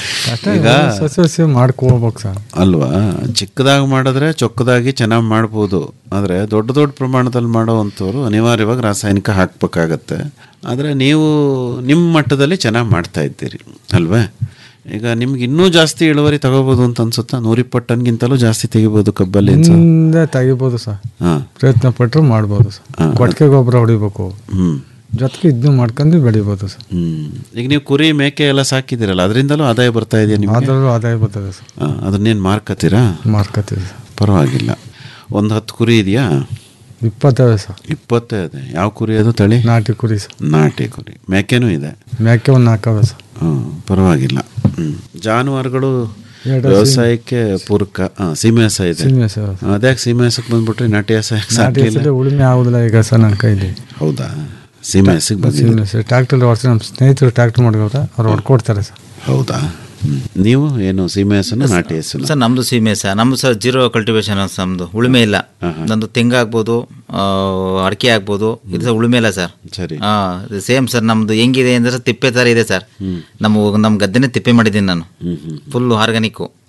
ಈಗ ಸಸಿ ಸಸಿ ಮಾಡ್ಕೋಬೇಕು ಸರ್ ಅಲ್ವಾ ಚಿಕ್ಕದಾಗಿ ಮಾಡಿದ್ರೆ ಚೊಕ್ಕದಾಗಿ ಚೆನ್ನಾಗಿ ಮಾಡ್ಬೋದು ಆದರೆ ದೊಡ್ಡ ದೊಡ್ಡ ಪ್ರಮಾಣದಲ್ಲಿ ಮಾಡೋವಂಥವ್ರು ಅನಿವಾರ್ಯವಾಗಿ ರಾಸಾಯನಿಕ ಹಾಕ್ಬೇಕಾಗತ್ತೆ ಆದರೆ ನೀವು ನಿಮ್ಮ ಮಟ್ಟದಲ್ಲಿ ಚೆನ್ನಾಗಿ ಮಾಡ್ತಾ ಇದ್ದೀರಿ ಅಲ್ವೇ ಈಗ ನಿಮ್ಗೆ ಇನ್ನೂ ಜಾಸ್ತಿ ಇಳುವರಿ ತಗೋಬೋದು ಅಂತ ಅನ್ಸುತ್ತಾ ನೂರಿಪ್ಪತ್ತು ಟನ್ಗಿಂತಲೂ ಜಾಸ್ತಿ ತೆಗಿಬೋದು ಕಬ್ಬಲ್ಲಿ ಅನ್ಸ ಹಿಂದೆ ತೆಗಿಬೋದು ಸರ್ ಹಾಂ ಪ್ರಯತ್ನ ಪಟ್ಟರು ಮಾಡ್ಬೋದು ಸರ್ ಕೊಟ್ಟಿಗೆ ಗೊಬ್ಬರ ಹೊಡಿಬೇಕು ಹ್ಞೂ ಜೊತೆಗೆ ಇದನ್ನು ಮಾಡ್ಕೊಂಡು ಬೆಳಿಬೋದು ಸರ್ ಹ್ಞೂ ಈಗ ನೀವು ಕುರಿ ಮೇಕೆ ಎಲ್ಲ ಸಾಕಿದ್ದೀರಲ್ಲ ಅದರಿಂದಲೂ ಆದಾಯ ಬರ್ತಾ ಇದೆಯಾ ನಿಮಗೆ ಅದರಲ್ಲೂ ಆದಾಯ ಬರ್ತದೆ ಸರ್ ಅದನ್ನೇನು ಮಾರ್ಕತ್ತೀರಾ ಮಾರ್ಕತ್ತೀವಿ ಸರ್ ಪರವಾಗಿಲ್ಲ ಒಂದು ಹತ್ತು ಕುರಿ ಇದೆಯಾ ಇಪ್ಪತ್ತವೆ ಸರ್ ಇಪ್ಪತ್ತೇ ಇದೆ ಯಾವ ಕುರಿ ಅದು ತಳಿ ನಾಟಿ ಕುರಿ ಸರ್ ನಾಟಿ ಕುರಿ ಮೇಕೆನೂ ಇದೆ ಮೇಕೆ ಒಂದು ನಾಲ್ಕವೆ ಸರ್ ಹ್ಮ್, ಪರವಾಗಿಲ್ಲ ಹ್ಮ್. ಜಾನುವಾರುಗಳು ಎರಡು ವ್ಯವಸಾಯಕ್ಕೆ ಪೂರಕ ಆ, ಸೀಮೆ ಹಸ ಇದೆ ಸೀಮೆ ಸರ್ ಅದ್ಯಾಕೆ ಸೀಮೆ ಹಸಕ್ಕೆ ಬಂದ್ಬಿಟ್ರೆ ನಾಟಿ ಹಸ ಯಾಕ್ ನಾಟಿ ಸಾಕಿಲ್ಲ ಹೆಸರು ಉಳುಮೆ ಆಗೋದಿಲ್ಲ ಈಗ ಸರ್ ನನ್ನ ಕೈಲಿ ಹೌದಾ ಸೀಮೆ ಹಸಕ್ಕೆ ಬಂದಿದೆ ಸೀಮೆ ಸರ್ ಟ್ಯಾಕ್ಟರ್ ಹೊಡ್ಸಿ ನಮ್ಮ ಸ್ನೇಹಿತರು ಟ್ಯಾಕ್ಟರ್ ಮಾಡ್ಕೋತಾರೆ ಅವ್ರು ಹೊಡ್ಕೊಡ್ತಾರೆ ಸರ್ ಹೌದಾ ಹ್ಮ್. ನೀವು ಏನು ಸೀಮೆ ಹಸನ ನಾಟಿ ಹಸನ ಸರ್ ನಮ್ಮದು ಸೀಮೆ ಸರ್ ನಮ್ಮದು ಸರ್ ಜೀರೋ ಕಲ್ಟಿವೇಶನ್ ನಮ್ಮದು ಉಳುಮೆ ಇಲ್ಲ ನಂದು ತೆಂಗು ಆಗ್ಬೋದು ಆ, ಅಡಿಕೆ ಆಗ್ಬೋದು ಇದು ಸರ್ ಉಳುಮೆ ಇಲ್ಲ ಸರ್ ಸರಿ ಹಾಂ ಸೇಮ್ ಸರ್ ನಮ್ಮದು ಹೆಂಗಿದೆ ಅಂದರೆ ತಿಪ್ಪೆ ಥರ ಇದೆ ಸರ್ ನಮ್ಮ ನಮ್ಮ ಗದ್ದೆನೇ ತಿಪ್ಪೆ ಮಾಡಿದ್ದೀನಿ ನಾನು ಫುಲ್ಲು ಆರ್ಗಾನಿಕ್ಕು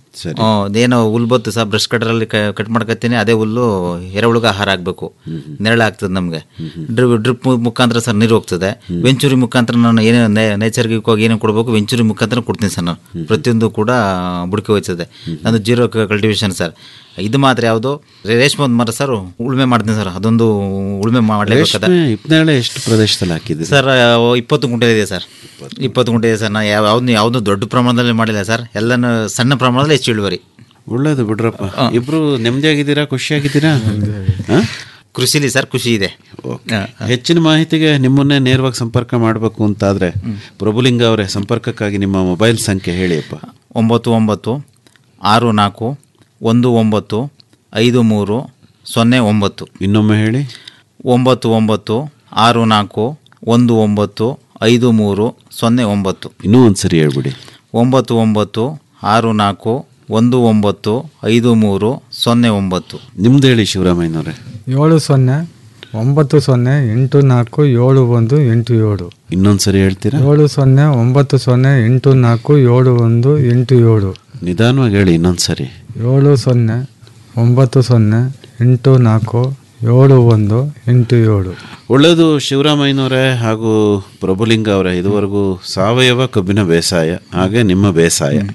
ಸರಿ. ಆ, ಅದೇನೋ ಹುಲ್ ಬತ್ತು ಸಹ ಬ್ರಷ್ ಕಟರಲ್ಲಿ ಕಟ್ ಮಾಡ್ಕೊತೀನಿ ಅದೇ ಹುಲ್ಲು ಎರೆಹುಳುಗ ಆಹಾರ ಆಗಬೇಕು ನೆರಳು ಆಗ್ತದೆ ನಮಗೆ ಡ್ರಿಪ್ ಡ್ರಿಪ್ ಮುಖಾಂತರ ಸರ್ ನೀರು ಹೋಗ್ತದೆ ವೆಂಚುರಿ ಮುಖಾಂತರ ನಾನು ಏನೇ ನೈಸರ್ಗಿಕವಾಗಿ ಏನೇನು ಕೊಡಬೇಕು ವೆಂಚುರಿ ಮುಖಾಂತರ ಕೊಡ್ತೀನಿ ಸರ್ ನಾನು ಪ್ರತಿಯೊಂದು ಕೂಡ ಬುಡಕೆ ಹೋಯ್ತದೆ ನಂದು ಜೀರೋ ಕಲ್ಟಿವೇಶನ್ ಸರ್ ಇದು ಮಾತ್ರ ಯಾವುದು ರೇಷ್ಮೆ ಒಂದು ಮರ ಸರ್ ಉಳುಮೆ ಮಾಡ್ತೀನಿ ಸರ್ ಅದೊಂದು ಉಳುಮೆ ಮಾಡಲೇಬೇಕಾದ ರೇಷ್ಮೆ ಹಿಪ್ನೇರಳೆ ಎಷ್ಟು ಪ್ರದೇಶದಲ್ಲಿ ಹಾಕಿದ್ದೀರಿ ಸರ್ ಅವು ಇಪ್ಪತ್ತು ಗುಂಟೆ ಇದೆ ಸರ್ ಇಪ್ಪತ್ತು ಗುಂಟೆ ಇದೆ ಸರ್ ನಾ ಯಾವ ಯಾವ್ದು ಯಾವುದೂ ದೊಡ್ಡ ಪ್ರಮಾಣದಲ್ಲಿ ಮಾಡಿಲ್ಲ ಸರ್ ಎಲ್ಲನೂ ಸಣ್ಣ ಪ್ರಮಾಣದಲ್ಲಿ ಹೆಚ್ಚು ಇಳುವರಿ ಒಳ್ಳೇದು ಬಿಡ್ರಪ್ಪ ಇಬ್ರು ನೆಮ್ಮದಿಯಾಗಿದ್ದೀರಾ ಖುಷಿಯಾಗಿದ್ದೀರಾ ಹಾ? ಕೃಷಿಲಿ ಸರ್ ಖುಷಿ ಇದೆ ಓಕೆ. ಹೆಚ್ಚಿನ ಮಾಹಿತಿಗೆ ನಿಮ್ಮನ್ನೇ ನೇರವಾಗಿ ಸಂಪರ್ಕ ಮಾಡಬೇಕು ಅಂತಾದ್ರೆ ಪ್ರಭುಲಿಂಗ ಅವರೇ ಸಂಪರ್ಕಕ್ಕಾಗಿ ನಿಮ್ಮ ಮೊಬೈಲ್ ಸಂಖ್ಯೆ ಹೇಳಿಯಪ್ಪ ಒಂಬತ್ತು ಒಂಬತ್ತು ಆರು ನಾಲ್ಕು ಒಂದು ಒಂಬತ್ತು ಐದು ಮೂರು ಸೊನ್ನೆ ಒಂಬತ್ತು ಇನ್ನೊಮ್ಮೆ ಹೇಳಿ ಒಂಬತ್ತು ಒಂಬತ್ತು ಆರು ನಾಲ್ಕು ಒಂದು ಒಂಬತ್ತು ಐದು ಮೂರು ಸೊನ್ನೆ ಒಂಬತ್ತು ಇನ್ನೂ ಒಂದ್ಸರಿ ಹೇಳ್ಬಿಡಿ ಒಂಬತ್ತು ಒಂಬತ್ತು ಆರು ನಾಲ್ಕು ಒಂದು ಒಂಬತ್ತು ಐದು ಮೂರು ಸೊನ್ನೆ ಒಂಬತ್ತು ನಿಮ್ದು ಹೇಳಿ ಶಿವರಾಮಯ್ಯನವ್ರೆ ಏಳು ಸೊನ್ನೆ ಒಂಬತ್ತು ಸೊನ್ನೆ ಎಂಟು ನಾಲ್ಕು ಏಳು ಒಂದು ಎಂಟು ಏಳು ಇನ್ನೊಂದ್ಸರಿ ಹೇಳ್ತೀರಾ ಏಳು ಸೊನ್ನೆ ಒಂಬತ್ತು ಸೊನ್ನೆ ಎಂಟು ನಾಲ್ಕು ಏಳು ಒಂದು ಎಂಟು ಏಳು ನಿಧಾನವಾಗಿ ಹೇಳಿ ಇನ್ನೊಂದ್ಸರಿ ಏಳು ಸೊನ್ನೆ ಒಂಬತ್ತು ಸೊನ್ನೆ ಎಂಟು ನಾಲ್ಕು ಏಳು ಒಂದು ಎಂಟು ಏಳು ಒಳ್ಳೆಯದು ಶಿವರಾಮಯ್ಯನವರೇ ಹಾಗೂ ಪ್ರಭುಲಿಂಗ ಅವರೇ ಇದುವರೆಗೂ ಸಾವಯವ ಕಬ್ಬಿನ ಬೇಸಾಯ ಹಾಗೆ ನಿಮ್ಮ ಬೇಸಾಯ